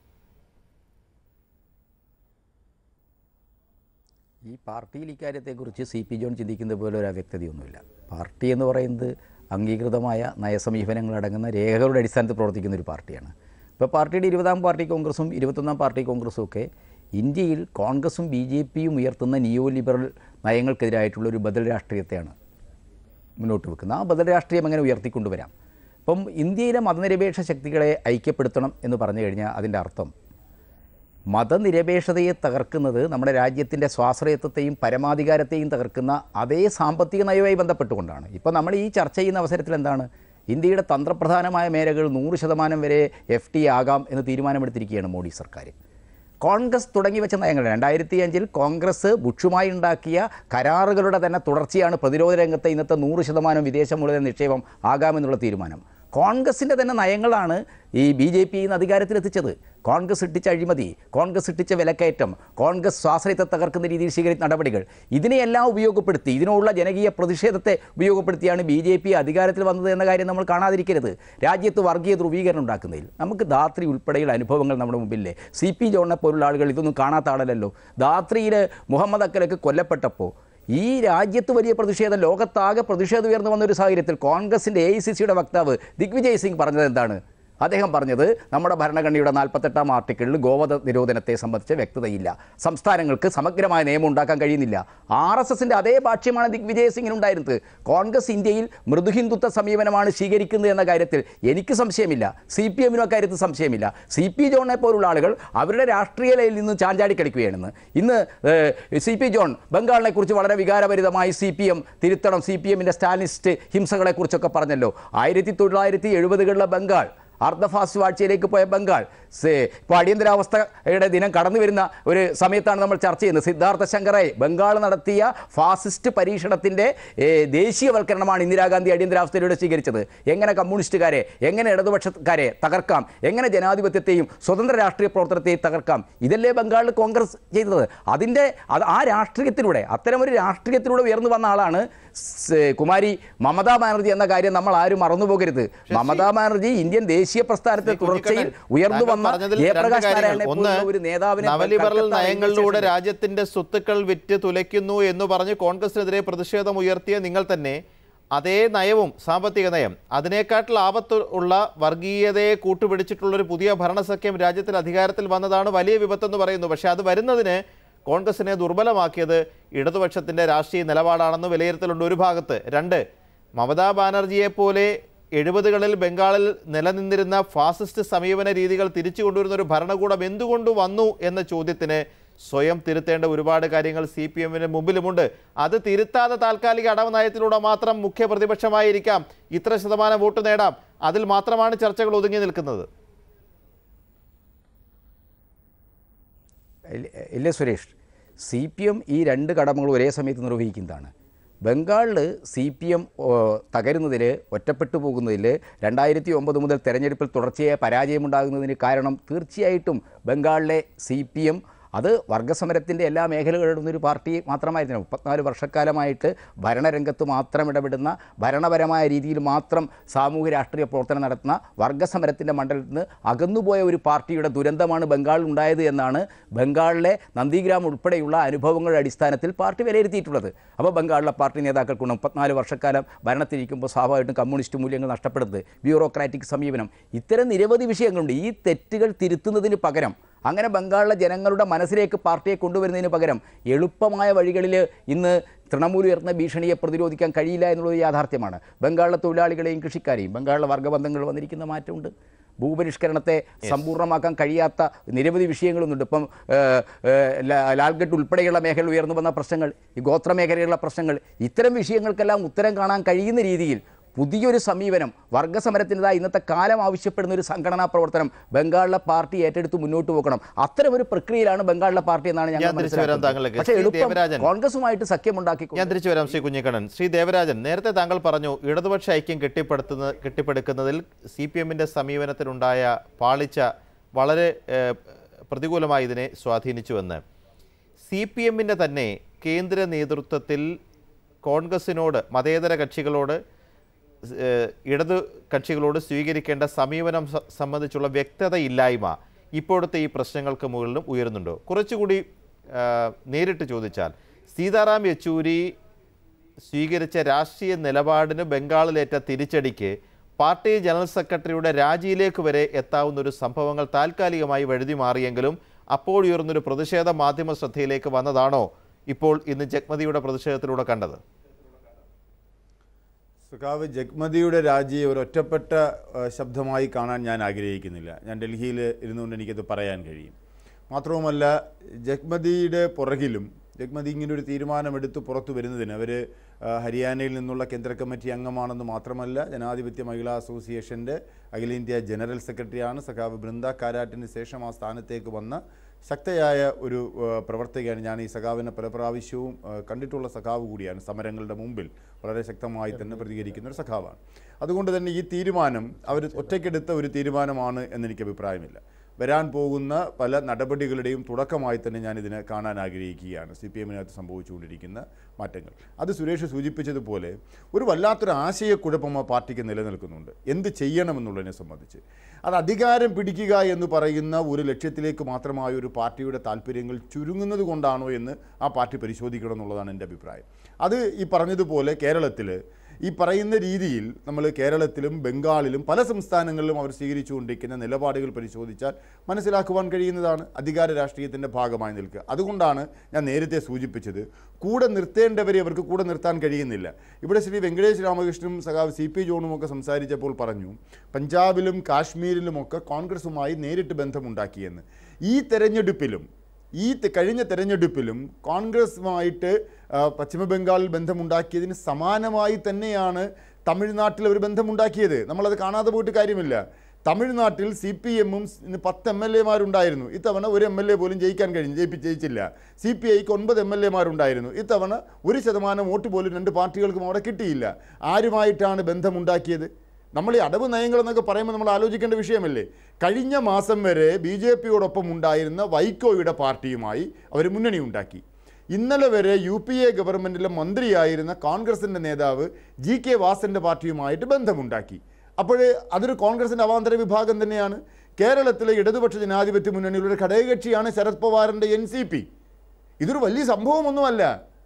[SPEAKER 5] ഈ പാർട്ടിയിൽ ഇക്കാര്യത്തെക്കുറിച്ച് സി പി ജോൺ ചിന്തിക്കുന്ന പോലെ ഒരു അവ്യക്തതയൊന്നുമില്ല പാർട്ടി എന്ന് പറയുന്നത് അംഗീകൃതമായ നയസമീപനങ്ങളടങ്ങുന്ന രേഖകളുടെ അടിസ്ഥാനത്തിൽ പ്രവർത്തിക്കുന്ന ഒരു പാർട്ടിയാണ് ഇപ്പോൾ പാർട്ടിയുടെ ഇരുപതാം പാർട്ടി കോൺഗ്രസും ഇരുപത്തൊന്നാം പാർട്ടി കോൺഗ്രസും ഒക്കെ ഇന്ത്യയിൽ കോൺഗ്രസും ബി ജെ പിയും ഉയർത്തുന്ന നിയോ ലിബറൽ നയങ്ങൾക്കെതിരായിട്ടുള്ള ഒരു ബദൽ രാഷ്ട്രീയത്തെയാണ് മുന്നോട്ട് വെക്കുന്നത് ആ ബദൽ രാഷ്ട്രീയം എങ്ങനെ ഉയർത്തിക്കൊണ്ടുവരാം ഇപ്പം ഇന്ത്യയിലെ മതനിരപേക്ഷ ശക്തികളെ ഐക്യപ്പെടുത്തണം എന്ന് പറഞ്ഞു കഴിഞ്ഞാൽ അതിൻ്റെ അർത്ഥം മതനിരപേക്ഷതയെ തകർക്കുന്നത് നമ്മുടെ രാജ്യത്തിൻ്റെ സ്വാശ്രയത്വത്തെയും പരമാധികാരത്തെയും തകർക്കുന്ന അതേ സാമ്പത്തിക നയവുമായി ബന്ധപ്പെട്ടുകൊണ്ടാണ് ഇപ്പോൾ നമ്മൾ ഈ ചർച്ച ചെയ്യുന്ന അവസരത്തിൽ എന്താണ് ഇന്ത്യയുടെ തന്ത്രപ്രധാനമായ മേഖലകൾ നൂറ് ശതമാനം വരെ എഫ് ടി ആകാം എന്ന് തീരുമാനമെടുത്തിരിക്കുകയാണ് മോഡി സർക്കാർ കോൺഗ്രസ് തുടങ്ങി വെച്ച നയങ്ങൾ രണ്ടായിരത്തി അഞ്ചിൽ കോൺഗ്രസ് ബുഷുമായി ഉണ്ടാക്കിയ കരാറുകളുടെ തന്നെ തുടർച്ചയാണ് പ്രതിരോധ രംഗത്തെ ഇന്നത്തെ നൂറ് ശതമാനം വിദേശ മൂലധന നിക്ഷേപം ആകാമെന്നുള്ള തീരുമാനം കോൺഗ്രസിൻ്റെ തന്നെ നയങ്ങളാണ് ഈ ബി ജെ പി ഇന്ന് അധികാരത്തിലെത്തിച്ചത് കോൺഗ്രസ് ഇട്ടിച്ച അഴിമതി കോൺഗ്രസ് ഇട്ടിച്ച വിലക്കയറ്റം കോൺഗ്രസ് സ്വാശ്രയത്തെ തകർക്കുന്ന രീതിയിൽ സ്വീകരിച്ച നടപടികൾ ഇതിനെയെല്ലാം ഉപയോഗപ്പെടുത്തി ഇതിനുള്ള ജനകീയ പ്രതിഷേധത്തെ ഉപയോഗപ്പെടുത്തിയാണ് ബി ജെ പി അധികാരത്തിൽ വന്നത് എന്ന കാര്യം നമ്മൾ കാണാതിരിക്കരുത് രാജ്യത്ത് വർഗീയ ധ്രുവീകരണം ഉണ്ടാക്കുന്നതിൽ നമുക്ക് ധാത്രി ഉൾപ്പെടെയുള്ള അനുഭവങ്ങൾ നമ്മുടെ മുമ്പില്ലേ സി പി ജോണിനെ പോലുള്ള ആളുകൾ ഇതൊന്നും കാണാത്ത ആളല്ലല്ലോ ധാത്രിയിൽ മുഹമ്മദ് അക്കലൊക്കെ കൊല്ലപ്പെട്ടപ്പോൾ ഈ രാജ്യത്ത് വലിയ പ്രതിഷേധം ലോകത്താകെ പ്രതിഷേധം ഉയർന്നു വന്ന ഒരു സാഹചര്യത്തിൽ കോൺഗ്രസിൻ്റെ എ ഐ സി സിയുടെ വക്താവ് ദിഗ്വിജയ് സിംഗ് പറഞ്ഞത് എന്താണ് അദ്ദേഹം പറഞ്ഞത് നമ്മുടെ ഭരണഘടനയുടെ നാൽപ്പത്തെട്ടാം ആർട്ടിക്കിളിൽ ഗോവധ നിരോധനത്തെ സംബന്ധിച്ച് വ്യക്തതയില്ല സംസ്ഥാനങ്ങൾക്ക് സമഗ്രമായ നിയമം ഉണ്ടാക്കാൻ കഴിയുന്നില്ല ആർ എസ് എസിൻ്റെ അതേ ഭാഷ്യമാണ് ദിഗ്വിജയ് സിംഗിനുണ്ടായിരുന്നത് കോൺഗ്രസ് ഇന്ത്യയിൽ മൃദുഹിന്ദുത്വ സമീപനമാണ് സ്വീകരിക്കുന്നത് എന്ന കാര്യത്തിൽ എനിക്ക് സംശയമില്ല സി പി എമ്മിനും അക്കാര്യത്തിൽ സംശയമില്ല സി പി ജോണിനെ പോലുള്ള ആളുകൾ അവരുടെ രാഷ്ട്രീയ ലയിൽ നിന്ന് ചാഞ്ചാടി കളിക്കുകയാണെന്ന് ഇന്ന് സി പി ജോൺ ബംഗാളിനെ കുറിച്ച് വളരെ വികാരഭരിതമായി സി പി എം തിരുത്തണം സി പി എമ്മിൻ്റെ സ്റ്റാലിനിസ്റ്റ് ഹിംസകളെക്കുറിച്ചൊക്കെ പറഞ്ഞല്ലോ ആയിരത്തി തൊള്ളായിരത്തി എഴുപതുകളിലെ ബംഗാൾ അർദ്ധഫാസ്റ്റ് വാഴ്ചയിലേക്ക് പോയ ബംഗാൾ സേ ഇപ്പോൾ അടിയന്തരാവസ്ഥയുടെ ദിനം കടന്നു വരുന്ന ഒരു സമയത്താണ് നമ്മൾ ചർച്ച ചെയ്യുന്നത് സിദ്ധാർത്ഥ ശങ്കറെ ബംഗാൾ നടത്തിയ ഫാസിസ്റ്റ് പരീക്ഷണത്തിൻ്റെ ഏ, ദേശീയവൽക്കരണമാണ് ഇന്ദിരാഗാന്ധി അടിയന്തരാവസ്ഥയിലൂടെ സ്വീകരിച്ചത് എങ്ങനെ കമ്മ്യൂണിസ്റ്റുകാരെ എങ്ങനെ ഇടതുപക്ഷക്കാരെ തകർക്കാം എങ്ങനെ ജനാധിപത്യത്തെയും സ്വതന്ത്ര രാഷ്ട്രീയ പ്രവർത്തനത്തെയും തകർക്കാം ഇതല്ലേ ബംഗാളിൽ കോൺഗ്രസ് ചെയ്തത് അതിൻ്റെ അത് ആ രാഷ്ട്രീയത്തിലൂടെ അത്തരമൊരു രാഷ്ട്രീയത്തിലൂടെ ഉയർന്നു വന്ന ആളാണ് സ് കുമാരി മമതാ ബാനർജി എന്ന കാര്യം നമ്മൾ ആരും മറന്നുപോകരുത് മമതാ ബാനർജി ഇന്ത്യൻ ദേശീയ പ്രസ്ഥാനത്തെ
[SPEAKER 1] ശ്രീ
[SPEAKER 5] തുടർച്ചയിൽ
[SPEAKER 1] കുഞ്ഞിക്കണ്ണൻ,
[SPEAKER 5] ഉയർന്നു
[SPEAKER 1] താങ്കൾ
[SPEAKER 5] വന്ന
[SPEAKER 1] പറഞ്ഞതിൽ രണ്ട്
[SPEAKER 5] ജയപ്രകാശ്
[SPEAKER 1] കാര്യങ്ങൾ.
[SPEAKER 5] നാരായണനെ
[SPEAKER 1] ഒന്ന്
[SPEAKER 5] പോലുള്ള ഒരു നേതാവിനെ
[SPEAKER 1] നവലിബറൽ
[SPEAKER 5] കൽക്കത്ത
[SPEAKER 1] നയങ്ങളിലൂടെ
[SPEAKER 5] റെയിൽവേ
[SPEAKER 1] രാജ്യത്തിന്റെ സ്വത്തുക്കൾ വിറ്റ് തുലയ്ക്കുന്നു എന്ന് പറഞ്ഞ് കോൺഗ്രസിനെതിരെ പ്രതിഷേധം ഉയർത്തിയ നിങ്ങൾ തന്നെ അതേ നയവും സാമ്പത്തിക നയം അതിനേക്കാട്ടിൽ ആപത്ത് ഉള്ള വർഗീയതയെ കൂട്ടുപിടിച്ചിട്ടുള്ള ഒരു പുതിയ ഭരണസഖ്യം രാജ്യത്തിൽ അധികാരത്തിൽ വന്നതാണ് വലിയ വിപത്തെന്ന് പറയുന്നു പക്ഷേ അത് വരുന്നതിന് കോൺഗ്രസിനെ ദുർബലമാക്കിയത് ഇടതുപക്ഷത്തിന്റെ രാഷ്ട്രീയ നിലപാടാണെന്ന് വിലയിരുത്തലുണ്ട് ഒരു ഭാഗത്ത് രണ്ട് മമതാ ബാനർജിയെ പോലെ എഴുപതുകളിൽ ബംഗാളിൽ നിലനിന്നിരുന്ന ഫാസിസ്റ്റ് സമീപന രീതികൾ തിരിച്ചു കൊണ്ടുവരുന്ന ഒരു ഭരണകൂടം എന്തുകൊണ്ട് വന്നു എന്ന ചോദ്യത്തിന് സ്വയം തിരുത്തേണ്ട ഒരുപാട് കാര്യങ്ങൾ സി പി എമ്മിന് മുമ്പിലുമുണ്ട് അത് തിരുത്താതെ താൽക്കാലിക അടവ് നയത്തിലൂടെ മാത്രം മുഖ്യ പ്രതിപക്ഷമായിരിക്കാം ഇത്ര ശതമാനം വോട്ട് നേടാം അതിൽ മാത്രമാണ് ചർച്ചകൾ ഒതുങ്ങി നിൽക്കുന്നത്
[SPEAKER 5] ഇല്ല- ഇല്ലേ സുരേഷ് സി പി എം ഈ രണ്ട് കടമകൾ ഒരേ സമയത്ത് നിർവഹിക്കുന്നതാണ് ബംഗാളിൽ സി പി എം തകരുന്നതിൽ ഒറ്റപ്പെട്ടു പോകുന്നതിൽ രണ്ടായിരത്തി ഒമ്പത് മുതൽ തെരഞ്ഞെടുപ്പിൽ തുടർച്ചയായ പരാജയമുണ്ടാകുന്നതിന് കാരണം തീർച്ചയായിട്ടും ബംഗാളിലെ സി പി എം അത് വർഗസമരത്തിൻ്റെ എല്ലാ മേഖലകളിലും ഒരു പാർട്ടി മാത്രമായിരുന്നു മുപ്പത്തിനാല് വർഷക്കാലമായിട്ട് ഭരണരംഗത്ത് മാത്രം ഇടപെടുന്ന ഭരണപരമായ രീതിയിൽ മാത്രം സാമൂഹ്യ രാഷ്ട്രീയ പ്രവർത്തനം നടത്തുന്ന വർഗസമരത്തിൻ്റെ മണ്ഡലത്തിൽ നിന്ന് അകന്നുപോയ ഒരു പാർട്ടിയുടെ ദുരന്തമാണ് ബംഗാളിൽ ഉണ്ടായത് എന്നാണ് ബംഗാളിലെ നന്ദിഗ്രാം ഉൾപ്പെടെയുള്ള അനുഭവങ്ങളുടെ അടിസ്ഥാനത്തിൽ പാർട്ടി വിലയിരുത്തിയിട്ടുള്ളത് അപ്പോൾ ബംഗാളിലെ പാർട്ടി നേതാക്കൾക്കുണ്ട് മുപ്പത്തിനാല് വർഷക്കാലം ഭരണത്തിരിക്കുമ്പോൾ സ്വാഭാവികമായിട്ടും കമ്മ്യൂണിസ്റ്റ് മൂല്യങ്ങൾ നഷ്ടപ്പെടുന്നത് ബ്യൂറോക്രാറ്റിക് സമീപനം ഇത്തരം നിരവധി വിഷയങ്ങളുണ്ട് ഈ തെറ്റുകൾ തിരുത്തുന്നതിന് പകരം അങ്ങനെ ബംഗാളിലെ ജനങ്ങളുടെ മനസ്സിലേക്ക് പാർട്ടിയെ കൊണ്ടുവരുന്നതിന് പകരം എളുപ്പമായ വഴികളിൽ ഇന്ന് തൃണമൂൽ ഉയർന്ന ഭീഷണിയെ പ്രതിരോധിക്കാൻ കഴിയില്ല എന്നുള്ളത് യാഥാർത്ഥ്യമാണ് ബംഗാളിലെ തൊഴിലാളികളെയും കൃഷിക്കാരെയും ബംഗാളിലെ വർഗ്ഗബന്ധങ്ങൾ വന്നിരിക്കുന്ന മാറ്റമുണ്ട് ഭൂപരിഷ്കരണത്തെ സമ്പൂർണ്ണമാക്കാൻ കഴിയാത്ത നിരവധി വിഷയങ്ങളൊന്നുണ്ട് ഇപ്പം ഏഹ്, ഏഹ്, ലാ- ലാൽഗഡ് ഉൾപ്പെടെയുള്ള മേഖല ഉയർന്നു വന്ന പ്രശ്നങ്ങൾ ഈ ഗോത്ര മേഖലയിലുള്ള പ്രശ്നങ്ങൾ ഇത്തരം വിഷയങ്ങൾക്കെല്ലാം ഉത്തരം കാണാൻ കഴിയുന്ന രീതിയിൽ പുതിയൊരു സമീപനം വർഗസമരത്തിൻ്റെതായ ഇന്നത്തെ കാലം ആവശ്യപ്പെടുന്ന ഒരു സംഘടനാ പ്രവർത്തനം ബംഗാളിലെ പാർട്ടി ഏറ്റെടുത്ത് മുന്നോട്ട് പോകണം അത്തരം ഒരു പ്രക്രിയയിലാണ് ബംഗാളിലെ പാർട്ടി എന്നാണ്
[SPEAKER 1] ഞാൻ
[SPEAKER 5] ഞങ്ങൾ
[SPEAKER 1] തിരിച്ചു വരാം താങ്കളിലേക്ക്.
[SPEAKER 5] പക്ഷേ
[SPEAKER 1] ശ്രീ
[SPEAKER 5] എളുപ്പം
[SPEAKER 1] ദേവരാജൻ.
[SPEAKER 5] കോൺഗ്രസുമായിട്ട് സഖ്യമുണ്ടാക്കി
[SPEAKER 1] ഞാൻ തിരിച്ചു വരാം ശ്രീ കുഞ്ഞിക്കണ്ണൻ ശ്രീ ദേവരാജൻ നേരത്തെ താങ്കൾ പറഞ്ഞു ഇടതുപക്ഷ ഐക്യം കെട്ടിപ്പടുത്തുന്ന കെട്ടിപ്പടുക്കുന്നതിൽ സി പി എമ്മിൻ്റെ സമീപനത്തിലുണ്ടായ പാളിച്ച വളരെ ഏഹ്, പ്രതികൂലമായി ഇതിനെ സ്വാധീനിച്ചുവെന്ന് സി പി എമ്മിൻ്റെ തന്നെ കേന്ദ്ര നേതൃത്വത്തിൽ കോൺഗ്രസിനോട് മതേതര കക്ഷികളോട് ഏഹ്, ഇടതു കക്ഷികളോട് സ്വീകരിക്കേണ്ട സമീപനം സ- സംബന്ധിച്ചുള്ള വ്യക്തതയില്ലായ്മ ഇപ്പോഴത്തെ ഈ പ്രശ്നങ്ങൾക്ക് മുകളിലും ഉയരുന്നുണ്ടോ കുറച്ചുകൂടി ആഹ്, നേരിട്ട് ചോദിച്ചാൽ സീതാറാം യെച്ചൂരി സ്വീകരിച്ച രാഷ്ട്രീയ നിലപാടിന് ബംഗാളിലേറ്റ തിരിച്ചടിക്ക് പാർട്ടി ജനറൽ സെക്രട്ടറിയുടെ രാജിയിലേക്ക് വരെ എത്താവുന്ന ഒരു സംഭവങ്ങൾ താൽക്കാലികമായി വഴുതി മാറിയെങ്കിലും അപ്പോൾ ഉയർന്നൊരു പ്രതിഷേധ മാധ്യമ ശ്രദ്ധയിലേക്ക് വന്നതാണോ ഇപ്പോൾ ഇന്ന് ജഗ്മതിയുടെ പ്രതിഷേധത്തിലൂടെ കണ്ടത്
[SPEAKER 8] സഖാവ് ജഗ്മതിയുടെ രാജിയെ ഒരു ഒറ്റപ്പെട്ട ആ, ശബ്ദമായി കാണാൻ ഞാൻ ആഗ്രഹിക്കുന്നില്ല ഞാൻ ഡൽഹിയിൽ ഇരുന്നുകൊണ്ട് എനിക്കത് പറയാൻ കഴിയും മാത്രവുമല്ല ജഗ്മതിയുടെ പുറകിലും ജഗ്മതി ഇങ്ങനെ ഒരു തീരുമാനമെടുത്ത് പുറത്തു വരുന്നതിന് അവർ ഹരിയാനയിൽ നിന്നുള്ള കേന്ദ്ര കമ്മിറ്റി അംഗമാണെന്ന് മാത്രമല്ല ജനാധിപത്യ മഹിളാ അസോസിയേഷൻ്റെ അഖിലേന്ത്യാ ജനറൽ സെക്രട്ടറിയാണ് സഖാവ് ബൃന്ദ കാരാട്ടിന് ശേഷം ആ സ്ഥാനത്തേക്ക് വന്ന ശക്തയായ ഒരു ആ, പ്രവർത്തകയാണ് ഞാൻ ഈ സഖാവിനെ പല പ്രാവശ്യവും ആ, കണ്ടിട്ടുള്ള സഖാവ് കൂടിയാണ് സമരങ്ങളുടെ മുമ്പിൽ വളരെ ശക്തമായി തന്നെ പ്രതികരിക്കുന്ന ഒരു സഖാവാണ് അതുകൊണ്ട് തന്നെ ഈ തീരുമാനം അവർ ഒറ്റയ്ക്കെടുത്ത ഒരു തീരുമാനമാണ് എന്നെനിക്ക് അഭിപ്രായമില്ല വരാൻ പോകുന്ന പല നടപടികളുടെയും തുടക്കമായി തന്നെ ഞാൻ ഇതിനെ കാണാൻ ആഗ്രഹിക്കുകയാണ് സി പി എമ്മിനകത്ത് സംഭവിച്ചുകൊണ്ടിരിക്കുന്ന മാറ്റങ്ങൾ അത് സുരേഷ് സൂചിപ്പിച്ചതുപോലെ ഒരു വല്ലാത്തൊരു ആശയക്കുഴപ്പം ആ പാർട്ടിക്ക് നിലനിൽക്കുന്നുണ്ട് എന്ത് ചെയ്യണമെന്നുള്ളതിനെ സംബന്ധിച്ച് അത് അധികാരം പിടിക്കുക എന്ന് പറയുന്ന ഒരു ലക്ഷ്യത്തിലേക്ക് മാത്രമായ ഒരു പാർട്ടിയുടെ താല്പര്യങ്ങൾ ചുരുങ്ങുന്നത് കൊണ്ടാണോ എന്ന് ആ പാർട്ടി പരിശോധിക്കണം എന്നുള്ളതാണ് എൻ്റെ അഭിപ്രായം അത് ഈ പറഞ്ഞതുപോലെ കേരളത്തിൽ ഈ പറയുന്ന രീതിയിൽ നമ്മൾ കേരളത്തിലും ബംഗാളിലും പല സംസ്ഥാനങ്ങളിലും അവർ സ്വീകരിച്ചുകൊണ്ടിരിക്കുന്ന നിലപാടുകൾ പരിശോധിച്ചാൽ മനസ്സിലാക്കുവാൻ കഴിയുന്നതാണ് അധികാര രാഷ്ട്രീയത്തിൻ്റെ ഭാഗമായി നിൽക്കുക അതുകൊണ്ടാണ് ഞാൻ നേരത്തെ സൂചിപ്പിച്ചത് കൂടെ നിർത്തേണ്ടവരെ അവർക്ക് കൂടെ നിർത്താൻ കഴിയുന്നില്ല ഇവിടെ ശ്രീ വെങ്കടേഷ് രാമകൃഷ്ണനും സഖാവ് സി പി ജോണും ഒക്കെ സംസാരിച്ചപ്പോൾ പറഞ്ഞു പഞ്ചാബിലും കാശ്മീരിലുമൊക്കെ കോൺഗ്രസുമായി നേരിട്ട് ബന്ധമുണ്ടാക്കിയെന്ന് ഈ തെരഞ്ഞെടുപ്പിലും ഈ തെ- കഴിഞ്ഞ തെരഞ്ഞെടുപ്പിലും കോൺഗ്രസുമായിട്ട് ആ, പശ്ചിമ ബംഗാളിൽ ബന്ധമുണ്ടാക്കിയതിന് സമാനമായി തന്നെയാണ് തമിഴ്നാട്ടിൽ ഒരു ബന്ധമുണ്ടാക്കിയത് നമ്മളത് കാണാതെ പോയിട്ട് കാര്യമില്ല തമിഴ്നാട്ടിൽ സി പി എമ്മും പത്ത് എം എൽ എമാരുണ്ടായിരുന്നു ഇത്തവണ ഒരു എം എൽ എ പോലും ജയിക്കാൻ കഴിഞ്ഞു ജയിപ്പി ജയിച്ചില്ല സി പി ഐക്ക് ഒൻപത് എം എൽ എമാരുണ്ടായിരുന്നു ഇത്തവണ ഒരു ശതമാനം വോട്ട് പോലും രണ്ട് പാർട്ടികൾക്കും അവിടെ കിട്ടിയില്ല ആരുമായിട്ടാണ് ബന്ധമുണ്ടാക്കിയത് നമ്മൾ ഈ അടവ് നയങ്ങൾ എന്നൊക്കെ പറയുമ്പോൾ നമ്മൾ ആലോചിക്കേണ്ട വിഷയമല്ലേ കഴിഞ്ഞ മാസം വരെ ബി ജെ പിയോടൊപ്പം ഉണ്ടായിരുന്ന വൈക്കോയുടെ പാർട്ടിയുമായി അവർ മുന്നണി ഉണ്ടാക്കി ഇന്നലെ വരെ യു പി എ ഗവൺമെൻറ്റിലെ മന്ത്രിയായിരുന്ന കോൺഗ്രസിൻ്റെ നേതാവ് ജി കെ വാസൻ്റെ പാർട്ടിയുമായിട്ട് ബന്ധമുണ്ടാക്കി അപ്പോൾ അതൊരു കോൺഗ്രസിൻ്റെ അവാന്തര വിഭാഗം തന്നെയാണ് കേരളത്തിലെ ഇടതുപക്ഷ ജനാധിപത്യ മുന്നണിയിലുള്ള ഒരു ഘടകകക്ഷിയാണ് ശരത് പവാറിൻ്റെ എൻ സി പി ഇതൊരു വലിയ സംഭവമൊന്നുമല്ല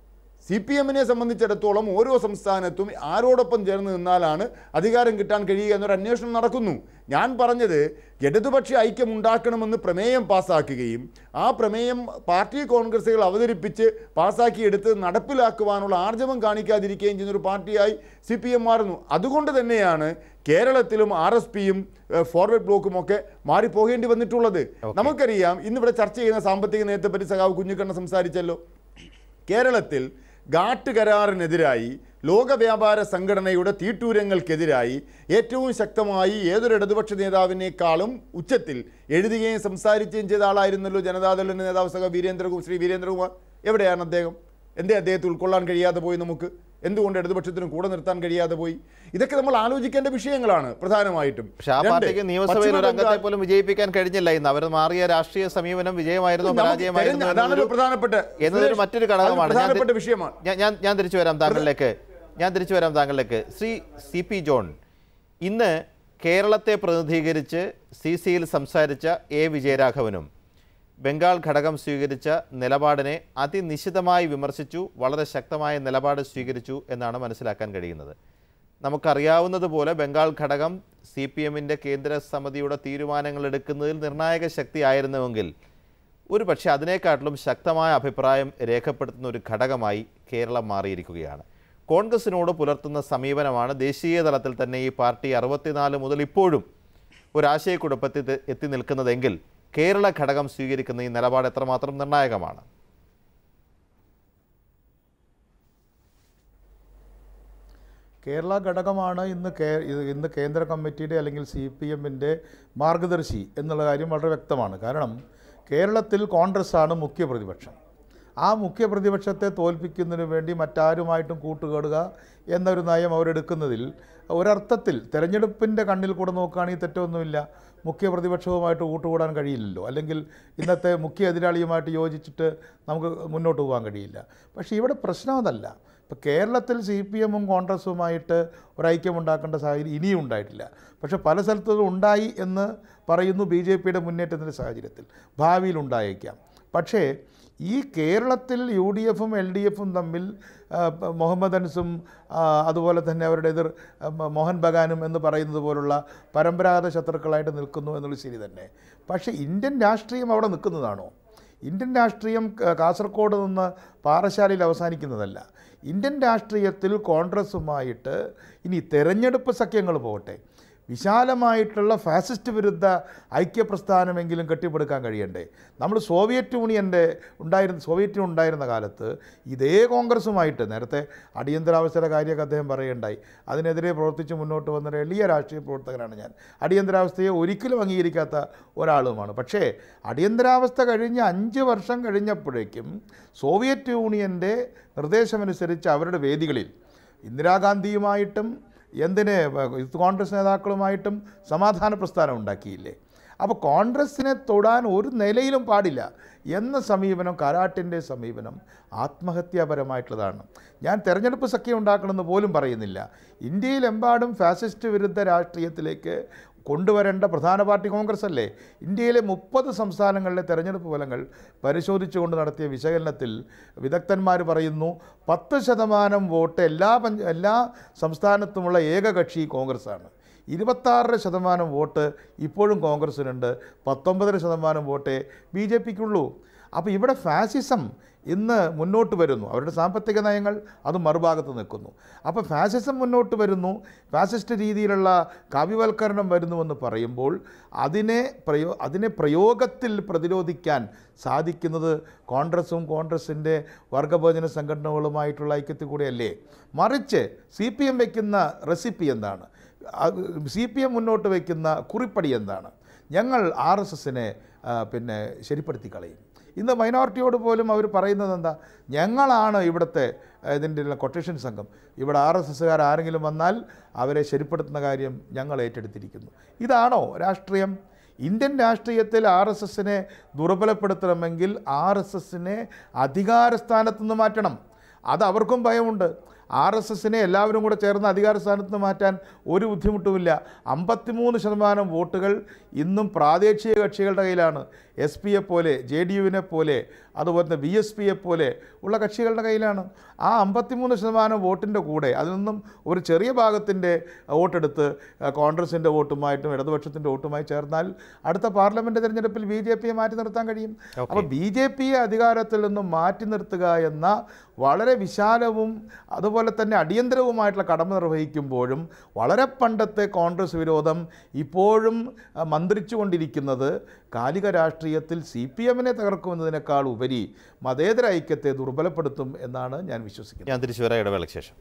[SPEAKER 8] സി പി എമ്മിനെ സംബന്ധിച്ചിടത്തോളം ഓരോ സംസ്ഥാനത്തും ആരോടൊപ്പം ചേർന്ന് നിന്നാലാണ് അധികാരം കിട്ടാൻ കഴിയുക എന്നൊരു അന്വേഷണം നടക്കുന്നു ഞാൻ പറഞ്ഞത് ഇടതുപക്ഷ ഐക്യം ഉണ്ടാക്കണമെന്ന് പ്രമേയം പാസ്സാക്കുകയും ആ പ്രമേയം പാർട്ടി കോൺഗ്രസുകൾ അവതരിപ്പിച്ച് പാസ്സാക്കിയെടുത്ത് നടപ്പിലാക്കുവാനുള്ള ആർജവം കാണിക്കാതിരിക്കുകയും ചെയ്യുന്ന ഒരു പാർട്ടിയായി സി പി എം മാറുന്നു അതുകൊണ്ട് തന്നെയാണ് കേരളത്തിലും ആർ എസ് പിയും ഫോർവേഡ് ബ്ലോക്കും ഒക്കെ മാറിപ്പോകേണ്ടി വന്നിട്ടുള്ളത് നമുക്കറിയാം ഇന്നിവിടെ ചർച്ച ചെയ്യുന്ന സാമ്പത്തിക നയത്തെ പറ്റി സഖാവ് കുഞ്ഞിക്കണ്ണ സംസാരിച്ചല്ലോ കേരളത്തിൽ ഗാട്ട് കരാറിനെതിരായി ലോക വ്യാപാര സംഘടനയുടെ തീട്ടൂരങ്ങൾക്കെതിരായി ഏറ്റവും ശക്തമായി ഏതൊരു ഇടതുപക്ഷ നേതാവിനേക്കാളും ഉച്ചത്തിൽ എഴുതുകയും സംസാരിക്കുകയും ചെയ്ത ആളായിരുന്നല്ലോ ജനതാദളിൻ്റെ നേതാവ് സഖ വീരേന്ദ്ര ശ്രീ വീരേന്ദ്രകുമാർ എവിടെയാണ് അദ്ദേഹം എന്തേ അദ്ദേഹത്തെ ഉൾക്കൊള്ളാൻ കഴിയാതെ പോയി നമുക്ക് എന്തുകൊണ്ട് ഇടതുപക്ഷത്തിന് കൂടെ നിർത്താൻ കഴിയാതെ പോയി ഇതൊക്കെ നമ്മൾ ആലോചിക്കേണ്ട വിഷയങ്ങളാണ് പ്രധാനമായിട്ടും
[SPEAKER 1] പക്ഷെ ആ
[SPEAKER 8] രണ്ട്,
[SPEAKER 1] പാർട്ടിക്ക് നിയമസഭയിൽ
[SPEAKER 8] പശ്ചിമ
[SPEAKER 1] ഒരു അംഗത്തെ
[SPEAKER 8] ബംഗാൾ-
[SPEAKER 1] പോലും വിജയിപ്പിക്കാൻ കഴിഞ്ഞില്ല ഇന്ന് അവർ മാറിയ രാഷ്ട്രീയ സമീപനം വിജയമായിരുന്നോ
[SPEAKER 8] നമുക്ക്
[SPEAKER 1] പരാജയമായിരുന്നോ
[SPEAKER 8] തെരഞ്ഞ- അതാണല്ലോ
[SPEAKER 1] എന്നതൊരു-
[SPEAKER 8] പ്രധാനപ്പെട്ട
[SPEAKER 1] എന്നതൊരു
[SPEAKER 8] സുരേഷ്,
[SPEAKER 1] മറ്റൊരു
[SPEAKER 8] അത്
[SPEAKER 1] ഘടകമാണ് ഞാൻ
[SPEAKER 8] പ്രധാനപ്പെട്ട
[SPEAKER 1] തി-
[SPEAKER 8] വിഷയമാണ്
[SPEAKER 1] ഞാൻ- ഞാൻ ഞാൻ തിരിച്ചു വരാം താങ്കളിലേക്ക് ഞാൻ തിരിച്ചു വരാം താങ്കളിലേക്ക് ശ്രീ സി പി ജോൺ ഇന്ന് കേരളത്തെ പ്രതിനിധീകരിച്ച് സി സിയിൽ സംസാരിച്ച എ വിജയരാഘവനും ബംഗാൾ ഘടകം സ്വീകരിച്ച നിലപാടിനെ അതിനിശിതമായി വിമർശിച്ചു വളരെ ശക്തമായ നിലപാട് സ്വീകരിച്ചു എന്നാണ് മനസ്സിലാക്കാൻ കഴിയുന്നത് നമുക്കറിയാവുന്നതുപോലെ ബംഗാൾ ഘടകം സി പി എമ്മിൻ്റെ കേന്ദ്ര സമിതിയുടെ തീരുമാനങ്ങൾ എടുക്കുന്നതിൽ നിർണായക ശക്തിയായിരുന്നുവെങ്കിൽ ഒരു പക്ഷേ അതിനേക്കാട്ടിലും ശക്തമായ അഭിപ്രായം രേഖപ്പെടുത്തുന്ന ഒരു ഘടകമായി കേരളം മാറിയിരിക്കുകയാണ് കോൺഗ്രസിനോട് പുലർത്തുന്ന സമീപനമാണ് ദേശീയ തലത്തിൽ തന്നെ ഈ പാർട്ടി അറുപത്തിനാല് മുതൽ ഇപ്പോഴും ഒരാശയക്കുഴപ്പത്തിൽ എത്തി നിൽക്കുന്നതെങ്കിൽ കേരള ഘടകം സ്വീകരിക്കുന്ന ഈ നിലപാട് എത്രമാത്രം നിർണായകമാണ്
[SPEAKER 6] കേരള ഘടകമാണ് ഇന്ന് കേ ഇത് ഇന്ന് കേന്ദ്ര കമ്മിറ്റിയുടെ അല്ലെങ്കിൽ സി പി എമ്മിൻ്റെ മാർഗദർശി എന്നുള്ള കാര്യം വളരെ വ്യക്തമാണ് കാരണം കേരളത്തിൽ കോൺഗ്രസ്സാണ് മുഖ്യ പ്രതിപക്ഷം ആ മുഖ്യ പ്രതിപക്ഷത്തെ തോൽപ്പിക്കുന്നതിന് വേണ്ടി മറ്റാരുമായിട്ടും കൂട്ടുകേടുക എന്നൊരു നയം അവരെടുക്കുന്നതിൽ ഒരർത്ഥത്തിൽ തെരഞ്ഞെടുപ്പിൻ്റെ കണ്ണിൽ കൂടെ നോക്കുകയാണെങ്കിൽ തെറ്റൊന്നുമില്ല മുഖ്യ പ്രതിപക്ഷവുമായിട്ട് കൂട്ടുകൂടാൻ കഴിയില്ലല്ലോ അല്ലെങ്കിൽ ഇന്നത്തെ മുഖ്യ എതിരാളിയുമായിട്ട് യോജിച്ചിട്ട് നമുക്ക് മുന്നോട്ട് പോകാൻ കഴിയില്ല പക്ഷേ ഇവിടെ പ്രശ്നം അതല്ല ഇപ്പോൾ കേരളത്തിൽ സി പി എമ്മും കോൺഗ്രസുമായിട്ട് ഒരൈക്യമുണ്ടാക്കേണ്ട സാഹചര്യം ഇനിയും ഉണ്ടായിട്ടില്ല പക്ഷേ പല സ്ഥലത്തും ഉണ്ടായി എന്ന് പറയുന്നു ബി ജെ പിയുടെ മുന്നേറ്റത്തിൻ്റെ സാഹചര്യത്തിൽ ഭാവിയിൽ ഉണ്ടായേക്കാം പക്ഷേ ഈ കേരളത്തിൽ യു ഡി എഫും എൽ ഡി എഫും തമ്മിൽ ആ, പ- മുഹമ്മദ് അൻസും ആ, അതുപോലെ തന്നെ അവരുടെ എതിർ ആ, മ- മോഹൻ ബഗാനും എന്ന് പറയുന്നത് പോലുള്ള പരമ്പരാഗത ശത്രുക്കളായിട്ട് നിൽക്കുന്നു എന്നുള്ളത് ശരി തന്നെ പക്ഷേ ഇന്ത്യൻ രാഷ്ട്രീയം അവിടെ നിൽക്കുന്നതാണോ ഇന്ത്യൻ രാഷ്ട്രീയം ക- കാസർഗോഡ് നിന്ന് പാറശാലയിൽ അവസാനിക്കുന്നതല്ല ഇന്ത്യൻ രാഷ്ട്രീയത്തിൽ കോൺഗ്രസുമായിട്ട് ഇനി തെരഞ്ഞെടുപ്പ് സഖ്യങ്ങൾ പോകട്ടെ വിശാലമായിട്ടുള്ള ഫാസിസ്റ്റ് വിരുദ്ധ ഐക്യപ്രസ്ഥാനമെങ്കിലും കെട്ടിപ്പടുക്കാൻ കഴിയണ്ടേ നമ്മൾ സോവിയറ്റ് യൂണിയൻ്റെ ഉണ്ടായിരുന്ന സോവിയറ്റ് യൂണിയൻ ഉണ്ടായിരുന്ന കാലത്ത് ഇതേ കോൺഗ്രസുമായിട്ട് നേരത്തെ അടിയന്തരാവസ്ഥയുടെ കാര്യമൊക്കെ അദ്ദേഹം പറയുണ്ടായി അതിനെതിരെ പ്രവർത്തിച്ച് മുന്നോട്ട് വന്ന ഒരു എളിയ രാഷ്ട്രീയ പ്രവർത്തകനാണ് ഞാൻ അടിയന്തരാവസ്ഥയെ ഒരിക്കലും അംഗീകരിക്കാത്ത ഒരാളുമാണ് പക്ഷേ അടിയന്തരാവസ്ഥ കഴിഞ്ഞ് അഞ്ച് വർഷം കഴിഞ്ഞപ്പോഴേക്കും സോവിയറ്റ് യൂണിയൻ്റെ നിർദ്ദേശമനുസരിച്ച് അവരുടെ വേദികളിൽ ഇന്ദിരാഗാന്ധിയുമായിട്ടും എന്തിന് യൂത്ത് കോൺഗ്രസ് നേതാക്കളുമായിട്ടും സമാധാന പ്രസ്ഥാനം ഉണ്ടാക്കിയില്ലേ അപ്പോൾ കോൺഗ്രസ്സിനെ തൊടാൻ ഒരു നിലയിലും പാടില്ല എന്ന സമീപനം കാരാട്ടിൻ്റെ സമീപനം ആത്മഹത്യാപരമായിട്ടുള്ളതാണ് ഞാൻ തെരഞ്ഞെടുപ്പ് സഖ്യം ഉണ്ടാക്കണമെന്ന് പോലും പറയുന്നില്ല ഇന്ത്യയിലെമ്പാടും ഫാസിസ്റ്റ് വിരുദ്ധ രാഷ്ട്രീയത്തിലേക്ക് കൊണ്ടുവരേണ്ട പ്രധാന പാർട്ടി കോൺഗ്രസ് അല്ലേ ഇന്ത്യയിലെ മുപ്പത് സംസ്ഥാനങ്ങളിലെ തെരഞ്ഞെടുപ്പ് ഫലങ്ങൾ പരിശോധിച്ചുകൊണ്ട് നടത്തിയ വിശകലനത്തിൽ വിദഗ്ധന്മാർ പറയുന്നു പത്ത് ശതമാനം വോട്ട് എല്ലാ പഞ്ച എല്ലാ സംസ്ഥാനത്തുമുള്ള ഏക കക്ഷി കോൺഗ്രസ്സാണ് ഇരുപത്താറര ശതമാനം വോട്ട് ഇപ്പോഴും കോൺഗ്രസ്സിനുണ്ട് പത്തൊമ്പതര ശതമാനം വോട്ടേ ബി ജെ പിക്കുള്ളൂ അപ്പോൾ ഇവിടെ ഫാസിസം ഇന്ന് മുന്നോട്ട് വരുന്നു അവരുടെ സാമ്പത്തിക നയങ്ങൾ അത് മറുഭാഗത്ത് നിൽക്കുന്നു അപ്പോൾ ഫാസിസം മുന്നോട്ട് വരുന്നു ഫാസിസ്റ്റ് രീതിയിലുള്ള കാവ്യവൽക്കരണം വരുന്നുവെന്ന് പറയുമ്പോൾ അതിനെ പ്രയോ അതിനെ പ്രയോഗത്തിൽ പ്രതിരോധിക്കാൻ സാധിക്കുന്നത് കോൺഗ്രസും കോൺഗ്രസിൻ്റെ വർഗഭോജന സംഘടനകളുമായിട്ടുള്ള ഐക്യത്തിൽ കൂടെയല്ലേ മറിച്ച് സി പി എം വയ്ക്കുന്ന റെസിപ്പി എന്താണ് സി പി എം മുന്നോട്ട് വയ്ക്കുന്ന കുറിപ്പടി എന്താണ് ഞങ്ങൾ ആർ എസ് എസിനെ പിന്നെ ശരിപ്പെടുത്തി കളയും ഇന്ന് മൈനോറിറ്റിയോട് പോലും അവർ പറയുന്നത് എന്താ ഞങ്ങളാണ് ഇവിടുത്തെ ഇതിൻ്റെ കൊട്ടേഷൻ സംഘം ഇവിടെ ആർ എസ് എസ്സുകാർ ആരെങ്കിലും വന്നാൽ അവരെ ശരിപ്പെടുത്തുന്ന കാര്യം ഞങ്ങൾ ഏറ്റെടുത്തിരിക്കുന്നു ഇതാണോ രാഷ്ട്രീയം ഇന്ത്യൻ രാഷ്ട്രീയത്തിൽ ആർ എസ് എസിനെ ദുർബലപ്പെടുത്തണമെങ്കിൽ ആർ എസ് എസിനെ അധികാരസ്ഥാനത്ത് നിന്ന് മാറ്റണം അത് അവർക്കും ഭയമുണ്ട് ആർ എസ് എസിനെ എല്ലാവരും കൂടെ ചേർന്ന് അധികാര സ്ഥാനത്ത് നിന്ന് മാറ്റാൻ ഒരു ബുദ്ധിമുട്ടുമില്ല അമ്പത്തിമൂന്ന് ശതമാനം വോട്ടുകൾ ഇന്നും പ്രാദേശിക കക്ഷികളുടെ കയ്യിലാണ് എസ് പിയെ പോലെ ജെ ഡി യുവിനെ പോലെ അതുപോലെ തന്നെ ബി എസ് പിയെ പോലെ ഉള്ള കക്ഷികളുടെ കയ്യിലാണ് ആ അമ്പത്തിമൂന്ന് ശതമാനം വോട്ടിൻ്റെ കൂടെ അതിൽ നിന്നും ഒരു ചെറിയ ഭാഗത്തിൻ്റെ വോട്ടെടുത്ത് കോൺഗ്രസിൻ്റെ വോട്ടുമായിട്ടും ഇടതുപക്ഷത്തിൻ്റെ വോട്ടുമായി ചേർന്നാൽ അടുത്ത പാർലമെൻറ്റ് തിരഞ്ഞെടുപ്പിൽ ബി ജെ പിയെ മാറ്റി നിർത്താൻ കഴിയും അപ്പോൾ ബി ജെ പിയെ അധികാരത്തിൽ നിന്നും മാറ്റി നിർത്തുക എന്ന വളരെ വിശാലവും അതുപോലെ തന്നെ അടിയന്തരവുമായിട്ടുള്ള കടമ നിർവഹിക്കുമ്പോഴും വളരെ പണ്ടത്തെ കോൺഗ്രസ് വിരോധം ഇപ്പോഴും അഹ്, മന്ത്രിച്ചുകൊണ്ടിരിക്കുന്നത് കാലിക രാഷ്ട്രീയത്തിൽ സി പി എമ്മിനെ തകർക്കുമെന്നതിനേക്കാൾ ഉപരി മതേതര ഐക്യത്തെ ദുർബലപ്പെടുത്തും എന്നാണ് ഞാൻ വിശ്വസിക്കുന്നത്
[SPEAKER 1] ഞാൻ തിരിച്ചു വരാം ഇടവേളയ്ക്ക് ശേഷം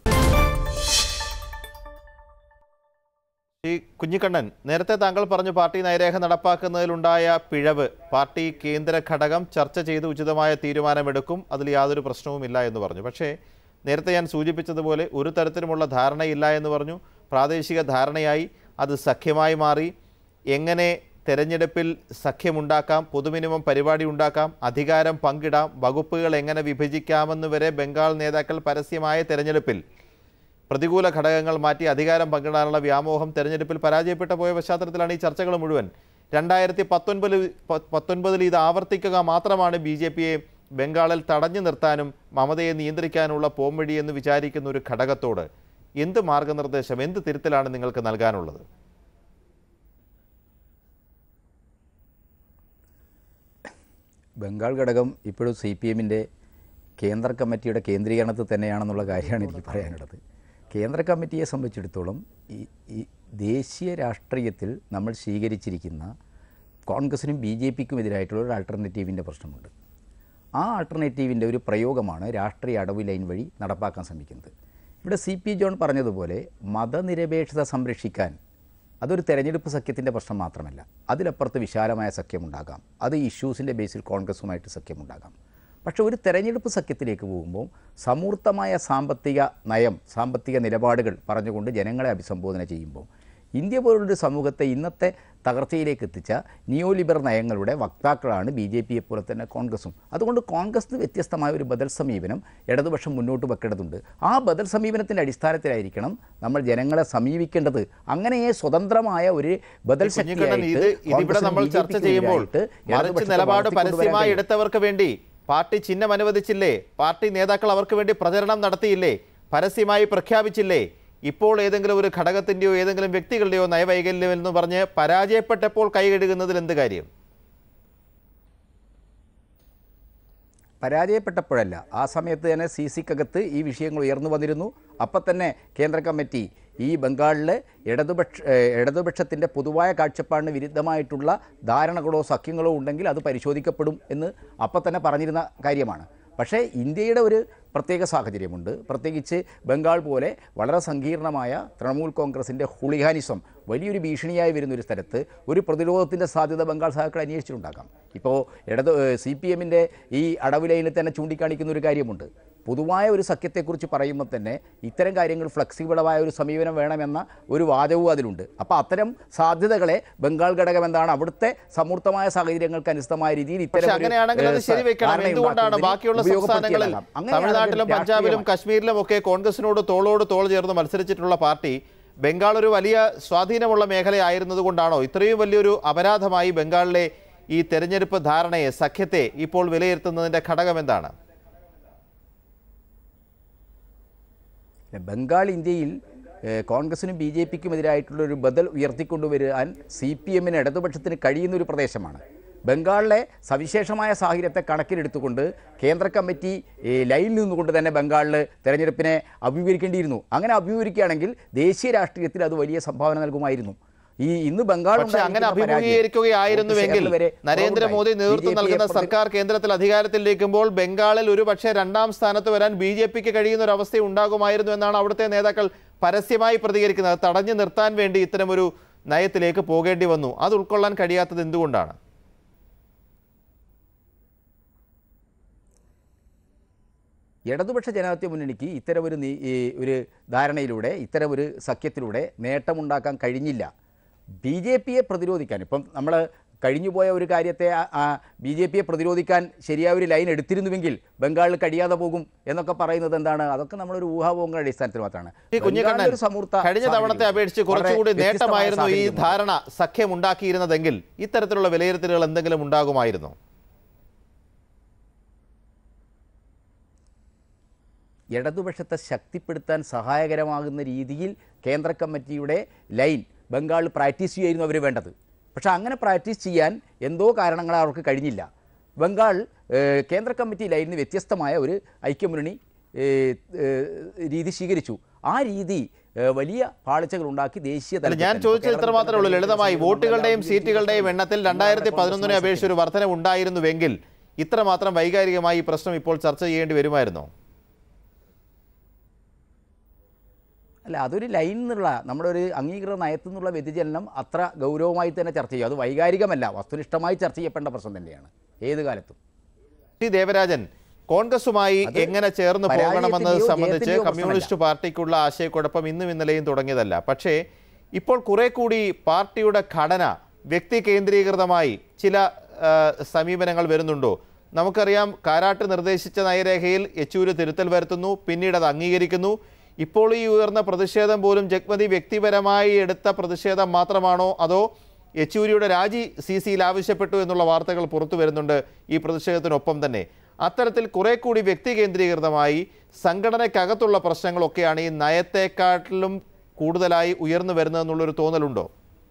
[SPEAKER 1] ഈ കുഞ്ഞിക്കണ്ണൻ നേരത്തെ താങ്കൾ പറഞ്ഞു പാർട്ടി നയരേഖ നടപ്പാക്കുന്നതിലുണ്ടായ പിഴവ് പാർട്ടി കേന്ദ്ര ഘടകം ചർച്ച ചെയ്ത് ഉചിതമായ തീരുമാനമെടുക്കും അതിൽ യാതൊരു പ്രശ്നവുമില്ല എന്ന് പറഞ്ഞു പക്ഷേ നേരത്തെ ഞാൻ സൂചിപ്പിച്ചതുപോലെ ഒരു തരത്തിലുമുള്ള ധാരണയില്ല എന്ന് പറഞ്ഞു പ്രാദേശിക ധാരണയായി അത് സഖ്യമായി മാറി എങ്ങനെ തെരഞ്ഞെടുപ്പിൽ സഖ്യമുണ്ടാക്കാം പൊതുമിനിമം പരിപാടി ഉണ്ടാക്കാം അധികാരം പങ്കിടാം വകുപ്പുകൾ എങ്ങനെ വിഭജിക്കാമെന്ന് വരെ ബംഗാൾ നേതാക്കൾ പരസ്യമായ തെരഞ്ഞെടുപ്പിൽ പ്രതികൂല ഘടകങ്ങൾ മാറ്റി അധികാരം പങ്കിടാനുള്ള വ്യാമോഹം തെരഞ്ഞെടുപ്പിൽ പരാജയപ്പെട്ടു പോയ പശ്ചാത്തലത്തിലാണ് ഈ ചർച്ചകൾ മുഴുവൻ രണ്ടായിരത്തി പത്തൊൻപതിൽ പത്തൊൻപതിൽ ഇത് ആവർത്തിക്കുക മാത്രമാണ് ബി ജെ പിയെ ബംഗാളിൽ തടഞ്ഞു നിർത്താനും മമതയെ നിയന്ത്രിക്കാനുള്ള പോംവഴി എന്ന് വിചാരിക്കുന്ന ഒരു ഘടകത്തോട് എന്ത് മാർഗനിർദ്ദേശം എന്ത് തിരുത്തലാണ് നിങ്ങൾക്ക് നൽകാനുള്ളത്
[SPEAKER 5] ബംഗാൾ ഘടകം ഇപ്പോഴും സി പി എമ്മിൻ്റെ കേന്ദ്ര കമ്മിറ്റിയുടെ കേന്ദ്രീകരണത്തിൽ തന്നെയാണെന്നുള്ള കാര്യമാണ് എനിക്ക് പറയാനുള്ളത് കേന്ദ്ര കമ്മിറ്റിയെ സംബന്ധിച്ചിടത്തോളം ഈ ഈ ദേശീയ രാഷ്ട്രീയത്തിൽ നമ്മൾ സ്വീകരിച്ചിരിക്കുന്ന കോൺഗ്രസിനും ബി ജെ പിക്കും എതിരായിട്ടുള്ള ഒരു ആൾട്ടർനേറ്റീവിൻ്റെ പ്രശ്നമുണ്ട് ആ ആൾട്ടർനേറ്റീവിൻ്റെ ഒരു പ്രയോഗമാണ് രാഷ്ട്രീയ അടവ് ലൈൻ വഴി നടപ്പാക്കാൻ ശ്രമിക്കുന്നത് ഇവിടെ സി പി ജോൺ പറഞ്ഞതുപോലെ മതനിരപേക്ഷത സംരക്ഷിക്കാൻ അതൊരു തെരഞ്ഞെടുപ്പ് സഖ്യത്തിൻ്റെ പ്രശ്നം മാത്രമല്ല അതിലപ്പുറത്ത് വിശാലമായ സഖ്യമുണ്ടാകാം അത് ഇഷ്യൂസിൻ്റെ ബേസിൽ കോൺഗ്രസുമായിട്ട് സഖ്യമുണ്ടാകാം പക്ഷേ ഒരു തെരഞ്ഞെടുപ്പ് സഖ്യത്തിലേക്ക് പോകുമ്പോൾ സമൂർത്തമായ സാമ്പത്തിക നയം സാമ്പത്തിക നിലപാടുകൾ പറഞ്ഞുകൊണ്ട് ജനങ്ങളെ അഭിസംബോധന ചെയ്യുമ്പോൾ ഇന്ത്യ പോലുള്ളൊരു സമൂഹത്തെ ഇന്നത്തെ തകർച്ചയിലേക്ക് എത്തിച്ച നിയോ ലിബറൽ നയങ്ങളുടെ വക്താക്കളാണ് ബി ജെ പിയെ പോലെ തന്നെ കോൺഗ്രസും അതുകൊണ്ട് കോൺഗ്രസിന് വ്യത്യസ്തമായ ഒരു ബദൽ സമീപനം ഇടതുപക്ഷം മുന്നോട്ട് വെക്കേണ്ടതുണ്ട് ആ ബദൽ സമീപനത്തിൻ്റെ അടിസ്ഥാനത്തിലായിരിക്കണം നമ്മൾ ജനങ്ങളെ സമീപിക്കേണ്ടത് അങ്ങനെയേ സ്വതന്ത്രമായ ഒരു ബദൽ
[SPEAKER 1] കുഞ്ഞിക്കണ്ണൻ ഇത്
[SPEAKER 5] ശക്തിയായിട്ട്
[SPEAKER 1] ഇതിവിടെ നമ്മൾ
[SPEAKER 5] കോൺഗ്രസിനും
[SPEAKER 1] ചർച്ച
[SPEAKER 5] BJP ക്കും
[SPEAKER 1] ചെയ്യുമ്പോൾ
[SPEAKER 5] എതിരായിട്ട്
[SPEAKER 1] മറിച്ച്
[SPEAKER 5] ഇടതുപക്ഷത്തെ
[SPEAKER 1] നിലപാട്
[SPEAKER 5] വളർത്തിക്കൊണ്ടുവരാൻ
[SPEAKER 1] പരസ്യമായി
[SPEAKER 5] കഴിയും.
[SPEAKER 1] എടുത്തവർക്ക് വേണ്ടി പാർട്ടി ചിഹ്നം അനുവദിച്ചില്ലേ പാർട്ടി നേതാക്കൾ അവർക്ക് വേണ്ടി പ്രചരണം നടത്തിയില്ലേ പരസ്യമായി പ്രഖ്യാപിച്ചില്ലേ ഇപ്പോൾ ഏതെങ്കിലും ഒരു ഘടകത്തിൻ്റെയോ ഏതെങ്കിലും വ്യക്തികളുടെയോ നയവൈകല്യം എന്ന് പറഞ്ഞ് പരാജയപ്പെട്ടപ്പോൾ കൈകഴുകുന്നതിൽ എന്ത് കാര്യം
[SPEAKER 5] പരാജയപ്പെട്ടപ്പോഴല്ല ആ സമയത്ത് തന്നെ സി സിക്കകത്ത് ഈ വിഷയങ്ങൾ ഉയർന്നു വന്നിരുന്നു അപ്പം തന്നെ കേന്ദ്ര കമ്മിറ്റി ഈ ബംഗാളിലെ ഇടതുപക്ഷ ഏഹ് ഇടതുപക്ഷത്തിൻ്റെ പൊതുവായ കാഴ്ചപ്പാടിന് വിരുദ്ധമായിട്ടുള്ള ധാരണകളോ സഖ്യങ്ങളോ ഉണ്ടെങ്കിൽ അത് പരിശോധിക്കപ്പെടും എന്ന് അപ്പം തന്നെ പറഞ്ഞിരുന്ന കാര്യമാണ് പക്ഷേ ഇന്ത്യയുടെ ഒരു പ്രത്യേക സാഹചര്യമുണ്ട് പ്രത്യേകിച്ച് ബംഗാൾ പോലെ വളരെ സങ്കീർണമായ തൃണമൂൽ കോൺഗ്രസിൻ്റെ ഹുളിഹാനിസം വലിയൊരു ഭീഷണിയായി വരുന്ന ഒരു സ്ഥലത്ത് ഒരു പ്രതിരോധത്തിൻ്റെ സാധ്യത ബംഗാൾ സഹാക്കൾ അന്വേഷിച്ചിട്ടുണ്ടാകാം ഇപ്പോൾ ഇടത് സി പി എമ്മിൻ്റെ ഈ അടവ് ലൈനിൽ തന്നെ ചൂണ്ടിക്കാണിക്കുന്ന ഒരു കാര്യമുണ്ട് പൊതുവായ ഒരു സഖ്യത്തെക്കുറിച്ച് പറയുമ്പോൾ തന്നെ ഇത്തരം കാര്യങ്ങൾ ഫ്ലെക്സിബിളായ ഒരു സമീപനം വേണമെന്ന ഒരു വാദവും അതിലുണ്ട് അപ്പോൾ അത്തരം സാധ്യതകളെ ബംഗാൾ ഘടകം എന്താണ് അവിടുത്തെ സമൂർത്തമായ സാഹചര്യങ്ങൾക്ക് അനുസൃതമായ രീതിയിൽ
[SPEAKER 1] പക്ഷെ
[SPEAKER 5] ഇത്തരം ഒരു,
[SPEAKER 1] അങ്ങനെയാണെങ്കിൽ അത്
[SPEAKER 5] ഏഹ്, സ-
[SPEAKER 1] ശരിവെക്കണം
[SPEAKER 5] ധാരണ
[SPEAKER 1] എന്തുകൊണ്ടാണ്
[SPEAKER 5] ഉണ്ടാക്കുന്നതിന്
[SPEAKER 1] ബാക്കിയുള്ള സംസ്ഥാനങ്ങളിൽ
[SPEAKER 5] ഉപയോഗപ്പെടുത്തിയതാകാം. അങ്ങനെയാണ്
[SPEAKER 1] തമിഴ്നാട്ടിലും
[SPEAKER 5] അത്
[SPEAKER 1] പഞ്ചാബിലും
[SPEAKER 5] രാഷ്ട്രീയമായി.
[SPEAKER 1] കശ്മീരിലും ഒക്കെ കോൺഗ്രസിനോട് തോളോട് തോൾ ചേർന്ന് മത്സരിച്ചിട്ടുള്ള പാർട്ടി ബംഗാൾ ഒരു വലിയ സ്വാധീനമുള്ള മേഖലയായിരുന്നത് കൊണ്ടാണോ ഇത്രയും വലിയൊരു അപരാധമായി ബംഗാളിലെ ഈ തെരഞ്ഞെടുപ്പ് ധാരണയെ സഖ്യത്തെ ഇപ്പോൾ വിലയിരുത്തുന്നതിൻ്റെ ഘടകം എന്താണ്
[SPEAKER 5] ബംഗാൾ ഇന്ത്യയിൽ ഏഹ്, കോൺഗ്രസിനും ബി ജെ പിക്കും എതിരായിട്ടുള്ള ഒരു ബദൽ ഉയർത്തിക്കൊണ്ടുവരാൻ സി പി എമ്മിന് ഇടതുപക്ഷത്തിന് കഴിയുന്ന ഒരു പ്രദേശമാണ് ബംഗാളിലെ സവിശേഷമായ സാഹചര്യത്തെ കണക്കിലെടുത്തുകൊണ്ട് കേന്ദ്ര കമ്മിറ്റി ഏഹ്, ലൈനിൽ നിന്നുകൊണ്ട് തന്നെ ബംഗാളിൽ തെരഞ്ഞെടുപ്പിനെ അഭിമുഖീകരിക്കേണ്ടിയിരുന്നു അങ്ങനെ അഭിമുഖീകരിക്കുകയാണെങ്കിൽ ദേശീയ രാഷ്ട്രീയത്തിൽ അത് വലിയ സംഭാവന നൽകുമായിരുന്നു ഈ ഇന്ന് ബംഗാൾ
[SPEAKER 1] പക്ഷെ അങ്ങനെ
[SPEAKER 5] ഉണ്ടായിരിക്കുന്ന പരാജയം
[SPEAKER 1] അഭിമുഖീകരിക്കുകയായിരുന്നുവെങ്കിൽ
[SPEAKER 5] വോട്ട് ഷെയറിൽ വരെ
[SPEAKER 1] നരേന്ദ്രമോദി
[SPEAKER 5] കുറവുണ്ടായി.
[SPEAKER 1] നേതൃത്വം
[SPEAKER 5] BJP യെ
[SPEAKER 1] നൽകുന്ന
[SPEAKER 5] പ്രതി-
[SPEAKER 1] സർക്കാർ കേന്ദ്രത്തിൽ അധികാരത്തിലിരിക്കുമ്പോൾ ബംഗാളിൽ ഒരു പക്ഷേ രണ്ടാം സ്ഥാനത്ത് വരാൻ ബി ജെ പിക്ക് കഴിയുന്ന ഒരു അവസ്ഥ ഉണ്ടാകുമായിരുന്നു എന്നാണ് അവിടുത്തെ നേതാക്കൾ പരസ്യമായി പ്രതികരിക്കുന്നത് അത് തടഞ്ഞു നിർത്താൻ വേണ്ടി ഇത്തരമൊരു നയത്തിലേക്ക് പോകേണ്ടി വന്നു അത് ഉൾക്കൊള്ളാൻ കഴിയാത്തത് എന്തുകൊണ്ടാണ്
[SPEAKER 5] ഇടതുപക്ഷ ജനാധിപത്യ മുന്നണിക്ക് ഇത്തരമൊരു നീ- ഈ ഒരു ധാരണയിലൂടെ ഇത്തരമൊരു സഖ്യത്തിലൂടെ നേട്ടമുണ്ടാക്കാൻ കഴിഞ്ഞില്ല ബി ജെ പിയെ പ്രതിരോധിക്കാൻ ഇപ്പം നമ്മൾ കഴിഞ്ഞുപോയ ഒരു കാര്യത്തെ ബി ജെ പിയെ പ്രതിരോധിക്കാൻ ശരിയായ ഒരു ലൈൻ എടുത്തിരുന്നുവെങ്കിൽ ബംഗാളിൽ കഴിയാതെ പോകും എന്നൊക്കെ പറയുന്നത് എന്താണ് അതൊക്കെ നമ്മളൊരു ഊഹാപോഹങ്ങളുടെ അടിസ്ഥാനത്തിൽ മാത്രമാണ്
[SPEAKER 1] ഈ കുഞ്ഞിക്കണ്ണൻ
[SPEAKER 5] ബംഗാളിൽ ഒരു സമൂർത്ത
[SPEAKER 1] കഴിഞ്ഞ തവണത്തെ
[SPEAKER 5] സാഹചര്യം.
[SPEAKER 1] അപേക്ഷിച്ച്
[SPEAKER 5] വളരെ
[SPEAKER 1] കുറച്ചുകൂടി
[SPEAKER 5] വ്യത്യസ്തമായ
[SPEAKER 1] നേട്ടമായിരുന്നു ഈ
[SPEAKER 5] സാഹചര്യമാണ്.
[SPEAKER 1] ധാരണ സഖ്യം ഉണ്ടാക്കിയിരുന്നതെങ്കിൽ ഇത്തരത്തിലുള്ള വിലയിരുത്തലുകൾ എന്തെങ്കിലും ഉണ്ടാകുമായിരുന്നോ
[SPEAKER 5] ഇടതുപക്ഷത്തെ ശക്തിപ്പെടുത്താൻ സഹായകരമാകുന്ന രീതിയിൽ കേന്ദ്ര കമ്മിറ്റിയുടെ ലൈൻ ബംഗാളിൽ പ്രാക്ടീസ് ചെയ്യുമായിരുന്നു അവർ വേണ്ടത് പക്ഷേ അങ്ങനെ പ്രാക്ടീസ് ചെയ്യാൻ എന്തോ കാരണങ്ങളാൽ അവർക്ക് കഴിഞ്ഞില്ല ബംഗാൾ ഏഹ്, കേന്ദ്ര കമ്മിറ്റി ലൈനിൽ നിന്ന് വ്യത്യസ്തമായ ഒരു ഐക്യമുന്നണി ഏഹ്, ഏഹ്, രീതി സ്വീകരിച്ചു ആ രീതി ഏഹ്, വലിയ പാളിച്ചകൾ ഉണ്ടാക്കി ദേശീയ
[SPEAKER 1] അല്ല
[SPEAKER 5] തലത്തിൽ
[SPEAKER 1] ഞാൻ
[SPEAKER 5] തന്നെ.
[SPEAKER 1] ചോദിച്ചത് ഇത്ര
[SPEAKER 5] കേരളത്തിൽ
[SPEAKER 1] മാത്രമേ ഉള്ളൂ
[SPEAKER 5] തന്നെ
[SPEAKER 1] ലളിതമായി
[SPEAKER 5] തെരഞ്ഞെടുപ്പ്
[SPEAKER 1] വോട്ടുകളുടെയും
[SPEAKER 5] നമ്മളെല്ലാം
[SPEAKER 1] സീറ്റുകളുടെയും എണ്ണത്തിൽ രണ്ടായിരത്തി പതിനൊന്നിനെ അപേക്ഷിച്ച് ഒരു വർധന ഉണ്ടായിരുന്നുവെങ്കിൽ ഇത്രമാത്രം വൈകാരികമായി ഈ പ്രശ്നം ഇപ്പോൾ ചർച്ച ചെയ്യേണ്ടി വരുമായിരുന്നോ
[SPEAKER 5] അല്ല അതൊരു ലൈൻ എന്നുള്ള നമ്മുടെ ഒരു അംഗീകൃത നയത്തിൽ നിന്നുള്ള വ്യതിചലനം അത്ര ഗൗരവമായി തന്നെ ചർച്ച ചെയ്യും അത് വൈകാരികമല്ല വസ്തുനിഷ്ഠമായി ചർച്ച ചെയ്യപ്പെടേണ്ട പ്രശ്നം തന്നെയാണ് ഏത് കാലത്തും
[SPEAKER 1] ടി ദേവരാജൻ കോൺഗ്രസുമായി
[SPEAKER 5] അത്
[SPEAKER 1] എങ്ങനെ ചേർന്ന് പോകണമെന്നത്
[SPEAKER 5] പരാജയത്തിന്റെയോ
[SPEAKER 1] സംബന്ധിച്ച്
[SPEAKER 5] ജയത്തിന്റെയോ
[SPEAKER 1] കമ്മ്യൂണിസ്റ്റ് പാർട്ടിക്കുള്ള ആശയക്കുഴപ്പം ഇന്നും ഇന്നലെയും തുടങ്ങിയതല്ല പക്ഷേ ഇപ്പോൾ കുറെ കൂടി പാർട്ടിയുടെ ഘടന വ്യക്തി കേന്ദ്രീകൃതമായി ചില ആ, സമീപനങ്ങൾ വരുന്നുണ്ടോ നമുക്കറിയാം കാരാട്ട് നിർദ്ദേശിച്ച നയരേഖയിൽ യെച്ചൂര് തിരുത്തൽ വരുത്തുന്നു പിന്നീട് അത് അംഗീകരിക്കുന്നു ഇപ്പോൾ ഈ ഉയർന്ന പ്രതിഷേധം പോലും ജഗ്മതി വ്യക്തിപരമായി എടുത്ത പ്രതിഷേധം മാത്രമാണോ അതോ യെച്ചൂരിയുടെ രാജി സി സിയിൽ ആവശ്യപ്പെട്ടു എന്നുള്ള വാർത്തകൾ പുറത്തു വരുന്നുണ്ട് ഈ പ്രതിഷേധത്തിനൊപ്പം തന്നെ അത്തരത്തിൽ കുറെ കൂടി വ്യക്തി കേന്ദ്രീകൃതമായി സംഘടനയ്ക്കകത്തുള്ള പ്രശ്നങ്ങളൊക്കെയാണ് ഈ നയത്തെക്കാട്ടിലും കൂടുതലായി ഉയർന്നു വരുന്നതെന്നുള്ളൊരു തോന്നലുണ്ടോ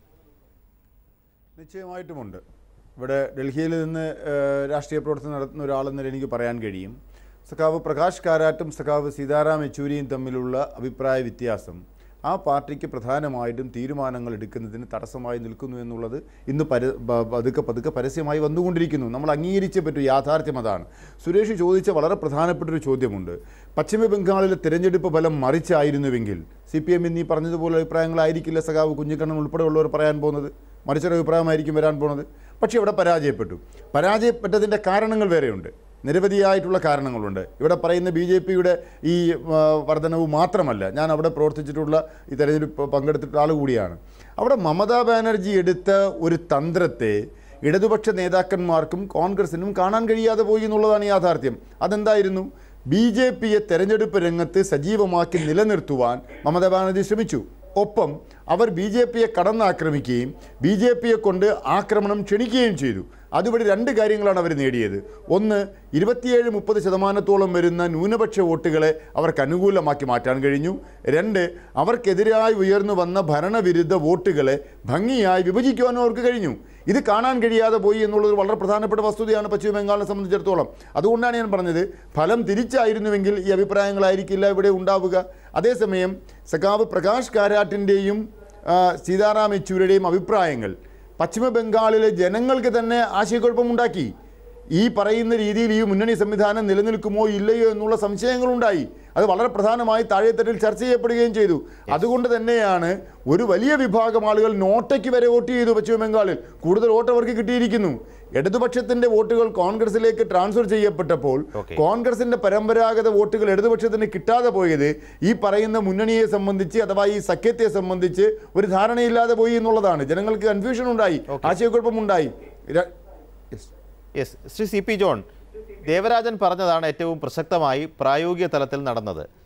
[SPEAKER 8] നിശ്ചയമായിട്ടുമുണ്ട് ഇവിടെ ഡൽഹിയിൽ നിന്ന് ഏഹ്, രാഷ്ട്രീയ പ്രവർത്തനം നടത്തുന്ന ഒരാളെന്നതിൽ എനിക്ക് പറയാൻ കഴിയും സഖാവ് പ്രകാശ് കാരാട്ടും സഖാവ് സീതാറാം യെച്ചൂരിയും തമ്മിലുള്ള അഭിപ്രായ വ്യത്യാസം ആ പാർട്ടിക്ക് പ്രധാനമായിട്ടും തീരുമാനങ്ങൾ എടുക്കുന്നതിന് തടസ്സമായി നിൽക്കുന്നു എന്നുള്ളത് ഇന്ന് പര പ- പതുക്കെ പതുക്കെ പരസ്യമായി വന്നുകൊണ്ടിരിക്കുന്നു നമ്മൾ അംഗീകരിച്ചേ പറ്റൂ യാഥാർത്ഥ്യം അതാണ് സുരേഷ് ചോദിച്ച വളരെ പ്രധാനപ്പെട്ട ഒരു ചോദ്യമുണ്ട് പശ്ചിമ ബംഗാളിലെ തെരഞ്ഞെടുപ്പ് ഫലം മറിച്ചായിരുന്നുവെങ്കിൽ സി പി എം എന്നീ പറഞ്ഞതുപോലെ അഭിപ്രായങ്ങളായിരിക്കില്ല സഖാവ് കുഞ്ഞിക്കണ്ണൻ ഉൾപ്പെടെയുള്ളവർ പറയാൻ പോകുന്നത് മറിച്ചൊരു അഭിപ്രായമായിരിക്കും വരാൻ പോകുന്നത് പക്ഷേ ഇവിടെ പരാജയപ്പെട്ടു പരാജയപ്പെട്ടതിൻ്റെ കാരണങ്ങൾ വേറെയുണ്ട് നിരവധിയായിട്ടുള്ള കാരണങ്ങളുണ്ട് ഇവിടെ പറയുന്ന ബി ജെ പിയുടെ ഈ ആ, വർധനവ് മാത്രമല്ല ഞാൻ അവിടെ പ്രവർത്തിച്ചിട്ടുള്ള ഈ തെരഞ്ഞെടുപ്പ് പങ്കെടുത്തിട്ടുള്ള ആൾ കൂടിയാണ് അവിടെ മമതാ ബാനർജി എടുത്ത ഒരു തന്ത്രത്തെ ഇടതുപക്ഷ നേതാക്കന്മാർക്കും കോൺഗ്രസിനും കാണാൻ കഴിയാതെ പോയി എന്നുള്ളതാണ് യാഥാർത്ഥ്യം അതെന്തായിരുന്നു ബി ജെ പിയെ തെരഞ്ഞെടുപ്പ് രംഗത്ത് സജീവമാക്കി നിലനിർത്തുവാൻ മമതാ ബാനർജി ശ്രമിച്ചു ഒപ്പം അവർ ബി ജെ പിയെ കടന്നാക്രമിക്കുകയും ബി ജെ പിയെ കൊണ്ട് ആക്രമണം ക്ഷണിക്കുകയും ചെയ്തു അതുവഴി രണ്ട് കാര്യങ്ങളാണ് അവർ നേടിയത് ഒന്ന് ഇരുപത്തിയേഴ് മുപ്പത് ശതമാനത്തോളം വരുന്ന ന്യൂനപക്ഷ വോട്ടുകളെ അവർക്ക് അനുകൂലമാക്കി മാറ്റാൻ കഴിഞ്ഞു രണ്ട് അവർക്കെതിരായി ഉയർന്നു വന്ന ഭരണവിരുദ്ധ വോട്ടുകളെ ഭംഗിയായി വിഭജിക്കുവാനും അവർക്ക് കഴിഞ്ഞു ഇത് കാണാൻ കഴിയാതെ പോയി എന്നുള്ളത് വളരെ പ്രധാനപ്പെട്ട വസ്തുതയാണ് പശ്ചിമ ബംഗാളിനെ സംബന്ധിച്ചിടത്തോളം അതുകൊണ്ടാണ് ഞാൻ പറഞ്ഞത് ഫലം തിരിച്ചായിരുന്നുവെങ്കിൽ ഈ അഭിപ്രായങ്ങളായിരിക്കില്ല ഇവിടെ ഉണ്ടാവുക അതേസമയം സഖാവ് പ്രകാശ് കാരാട്ടിൻ്റെയും സീതാറാം യെച്ചൂരിയുടെയും അഭിപ്രായങ്ങൾ പശ്ചിമ ബംഗാളിലെ ജനങ്ങൾക്ക് തന്നെ ആശയക്കുഴപ്പമുണ്ടാക്കി ഈ പറയുന്ന രീതിയിൽ ഈ മുന്നണി സംവിധാനം നിലനിൽക്കുമോ ഇല്ലയോ എന്നുള്ള സംശയങ്ങളുണ്ടായി അത് വളരെ പ്രധാനമായി താഴെത്തട്ടിൽ ചർച്ച ചെയ്യപ്പെടുകയും ചെയ്തു അതുകൊണ്ട് തന്നെയാണ് ഒരു വലിയ വിഭാഗം ആളുകൾ നോട്ടയ്ക്ക് വരെ വോട്ട് ചെയ്തു പശ്ചിമ ബംഗാളിൽ കൂടുതൽ വോട്ട് അവർക്ക് കിട്ടിയിരിക്കുന്നു ഇടതുപക്ഷത്തിന്റെ വോട്ടുകൾ കോൺഗ്രസിലേക്ക് ട്രാൻസ്ഫർ ചെയ്യപ്പെട്ടപ്പോൾ
[SPEAKER 1] Okay.
[SPEAKER 8] കോൺഗ്രസിന്റെ പരമ്പരാഗത വോട്ടുകൾ ഇടതുപക്ഷത്തിന് കിട്ടാതെ പോയത് ഈ പറയുന്ന മുന്നണിയെ സംബന്ധിച്ച് അഥവാ ഈ സഖ്യത്തെ സംബന്ധിച്ച് ഒരു ധാരണയില്ലാതെ പോയി എന്നുള്ളതാണ് ജനങ്ങൾക്ക് കൺഫ്യൂഷൻ ഉണ്ടായി ആശയക്കുഴപ്പമുണ്ടായി ര- Yes.
[SPEAKER 1] Yes Shri C P John Devarajan പറഞ്ഞതാണ് ഏറ്റവും പ്രസക്തമായി പ്രായോഗിക തലത്തിൽ നടന്നത്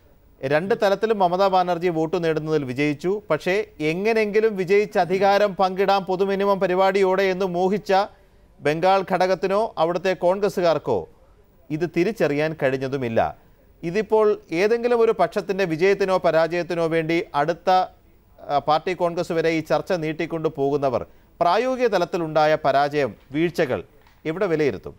[SPEAKER 1] രണ്ട് തലത്തിലും മമതാ ബാനർജി വോട്ട് നേടുന്നതിൽ വിജയിച്ചു പക്ഷേ എങ്ങനെങ്കിലും വിജയിച്ച് അധികാരം പങ്കിടാം പൊതു മിനിമം പരിപാടിയോടെ എന്ന് മോഹിച്ച ബംഗാൾ ഘടകത്തിനോ അവിടുത്തെ കോൺഗ്രസ്സുകാർക്കോ ഇത് തിരിച്ചറിയാൻ കഴിഞ്ഞതുമില്ല ഇതിപ്പോൾ ഏതെങ്കിലും ഒരു പക്ഷത്തിൻ്റെ വിജയത്തിനോ പരാജയത്തിനോ വേണ്ടി അടുത്ത ആ, പാർട്ടി കോൺഗ്രസ് വരെ ഈ ചർച്ച നീട്ടിക്കൊണ്ടു പോകുന്നവർ പ്രായോഗിക തലത്തിലുണ്ടായ പരാജയം വീഴ്ചകൾ എവിടെ വിലയിരുത്തും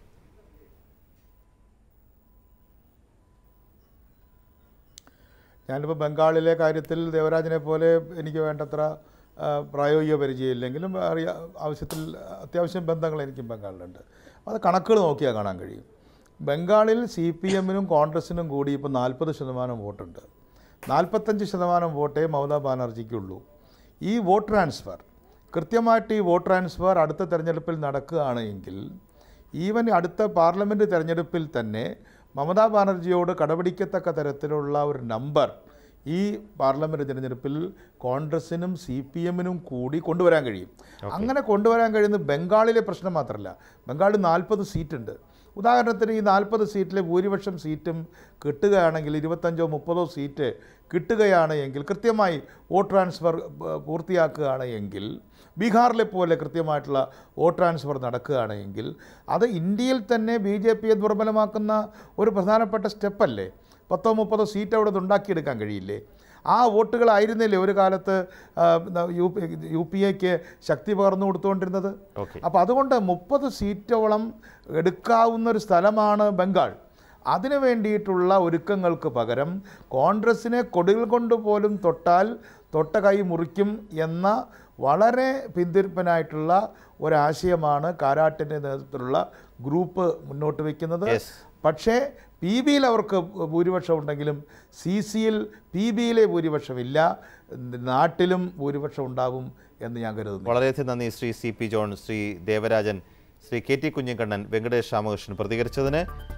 [SPEAKER 6] ഞാനിപ്പോൾ ബംഗാളിലെ കാര്യത്തിൽ ദേവരാജനെ പോലെ എനിക്ക് വേണ്ടത്ര ആ, പ്രായോഗിക പരിചയമില്ലെങ്കിലും അറിയ ആവശ്യത്തിൽ അത്യാവശ്യം ബന്ധങ്ങൾ എനിക്കും ബംഗാളിലുണ്ട് അത് കണക്കുകൾ നോക്കിയാൽ കാണാൻ കഴിയും ബംഗാളിൽ സി പി എമ്മിനും കോൺഗ്രസിനും കൂടി ഇപ്പോൾ നാൽപ്പത് ശതമാനം വോട്ടുണ്ട് നാൽപ്പത്തഞ്ച് ശതമാനം വോട്ടേ മമതാ ബാനർജിക്കുള്ളൂ ഈ വോട്ട് ട്രാൻസ്ഫർ കൃത്യമായിട്ട് ഈ വോട്ട് ട്രാൻസ്ഫർ അടുത്ത തെരഞ്ഞെടുപ്പിൽ നടക്കുകയാണ് എങ്കിൽ ഈവൻ അടുത്ത പാർലമെൻറ്റ് തെരഞ്ഞെടുപ്പിൽ തന്നെ മമതാ ബാനർജിയോട് കടപിടിക്കത്തക്ക തരത്തിലുള്ള ഒരു നമ്പർ ഈ പാർലമെൻറ്റ് തിരഞ്ഞെടുപ്പിൽ കോൺഗ്രസിനും സി പി എമ്മിനും കൂടി കൊണ്ടുവരാൻ കഴിയും അങ്ങനെ കൊണ്ടുവരാൻ കഴിയുന്നത് ബംഗാളിലെ പ്രശ്നം മാത്രമല്ല ബംഗാളിൽ നാൽപ്പത് സീറ്റുണ്ട് ഉദാഹരണത്തിന് ഈ നാൽപ്പത് സീറ്റിലെ ഭൂരിപക്ഷം സീറ്റും കിട്ടുകയാണെങ്കിൽ ഇരുപത്തഞ്ചോ മുപ്പതോ സീറ്റ് കിട്ടുകയാണ് എങ്കിൽ കൃത്യമായി വോട്ട് ട്രാൻസ്ഫർ ഏഹ്, പൂർത്തിയാക്കുകയാണ് എങ്കിൽ ബീഹാറിലെ പോലെ കൃത്യമായിട്ടുള്ള വോട്ട് ട്രാൻസ്ഫർ നടക്കുകയാണ് എങ്കിൽ അത് ഇന്ത്യയിൽ തന്നെ ബി ജെ പിയെ ദുർബലമാക്കുന്ന ഒരു പ്രധാനപ്പെട്ട സ്റ്റെപ്പല്ലേ പത്തോ മുപ്പതോ സീറ്റ് അവിടെ നിന്ന് ഉണ്ടാക്കിയെടുക്കാൻ കഴിയില്ലേ ആ വോട്ടുകളായിരുന്നില്ലേ ഒരു കാലത്ത് ആ, യു പി യു പി എക്ക് ശക്തി പകർന്നു കൊടുത്തുകൊണ്ടിരുന്നത്
[SPEAKER 1] ഓക്കെ
[SPEAKER 6] അപ്പോൾ അതുകൊണ്ട് മുപ്പത് സീറ്റോളം എടുക്കാവുന്ന ഒരു സ്ഥലമാണ് ബംഗാൾ അതിനു വേണ്ടിയിട്ടുള്ള ഒരുക്കങ്ങൾക്ക് പകരം കോൺഗ്രസിനെ കൊടികൾ കൊണ്ട് പോലും തൊട്ടാൽ തൊട്ട കൈ മുറിക്കും എന്ന വളരെ പിന്തിരിപ്പനായിട്ടുള്ള ഒരാശയമാണ് കാരാട്ടിൻ്റെ നേതൃത്വത്തിലുള്ള ഗ്രൂപ്പ് മുന്നോട്ട് വയ്ക്കുന്നത്
[SPEAKER 1] Yes.
[SPEAKER 6] പക്ഷേ പി ബിയിൽ അവർക്ക് ഭൂരിപക്ഷം ഉണ്ടെങ്കിലും സി സിയിൽ പി ബിയിലെ ഭൂരിപക്ഷമില്ല നാട്ടിലും ഭൂരിപക്ഷം ഉണ്ടാവും എന്ന് ഞാൻ കരുതുന്നു
[SPEAKER 1] വളരെയധികം നന്ദി Shri C P John Shri Devarajan Shri K T Kunhikannan Venkatesh Ramakrishnan പ്രതികരിച്ചതിന്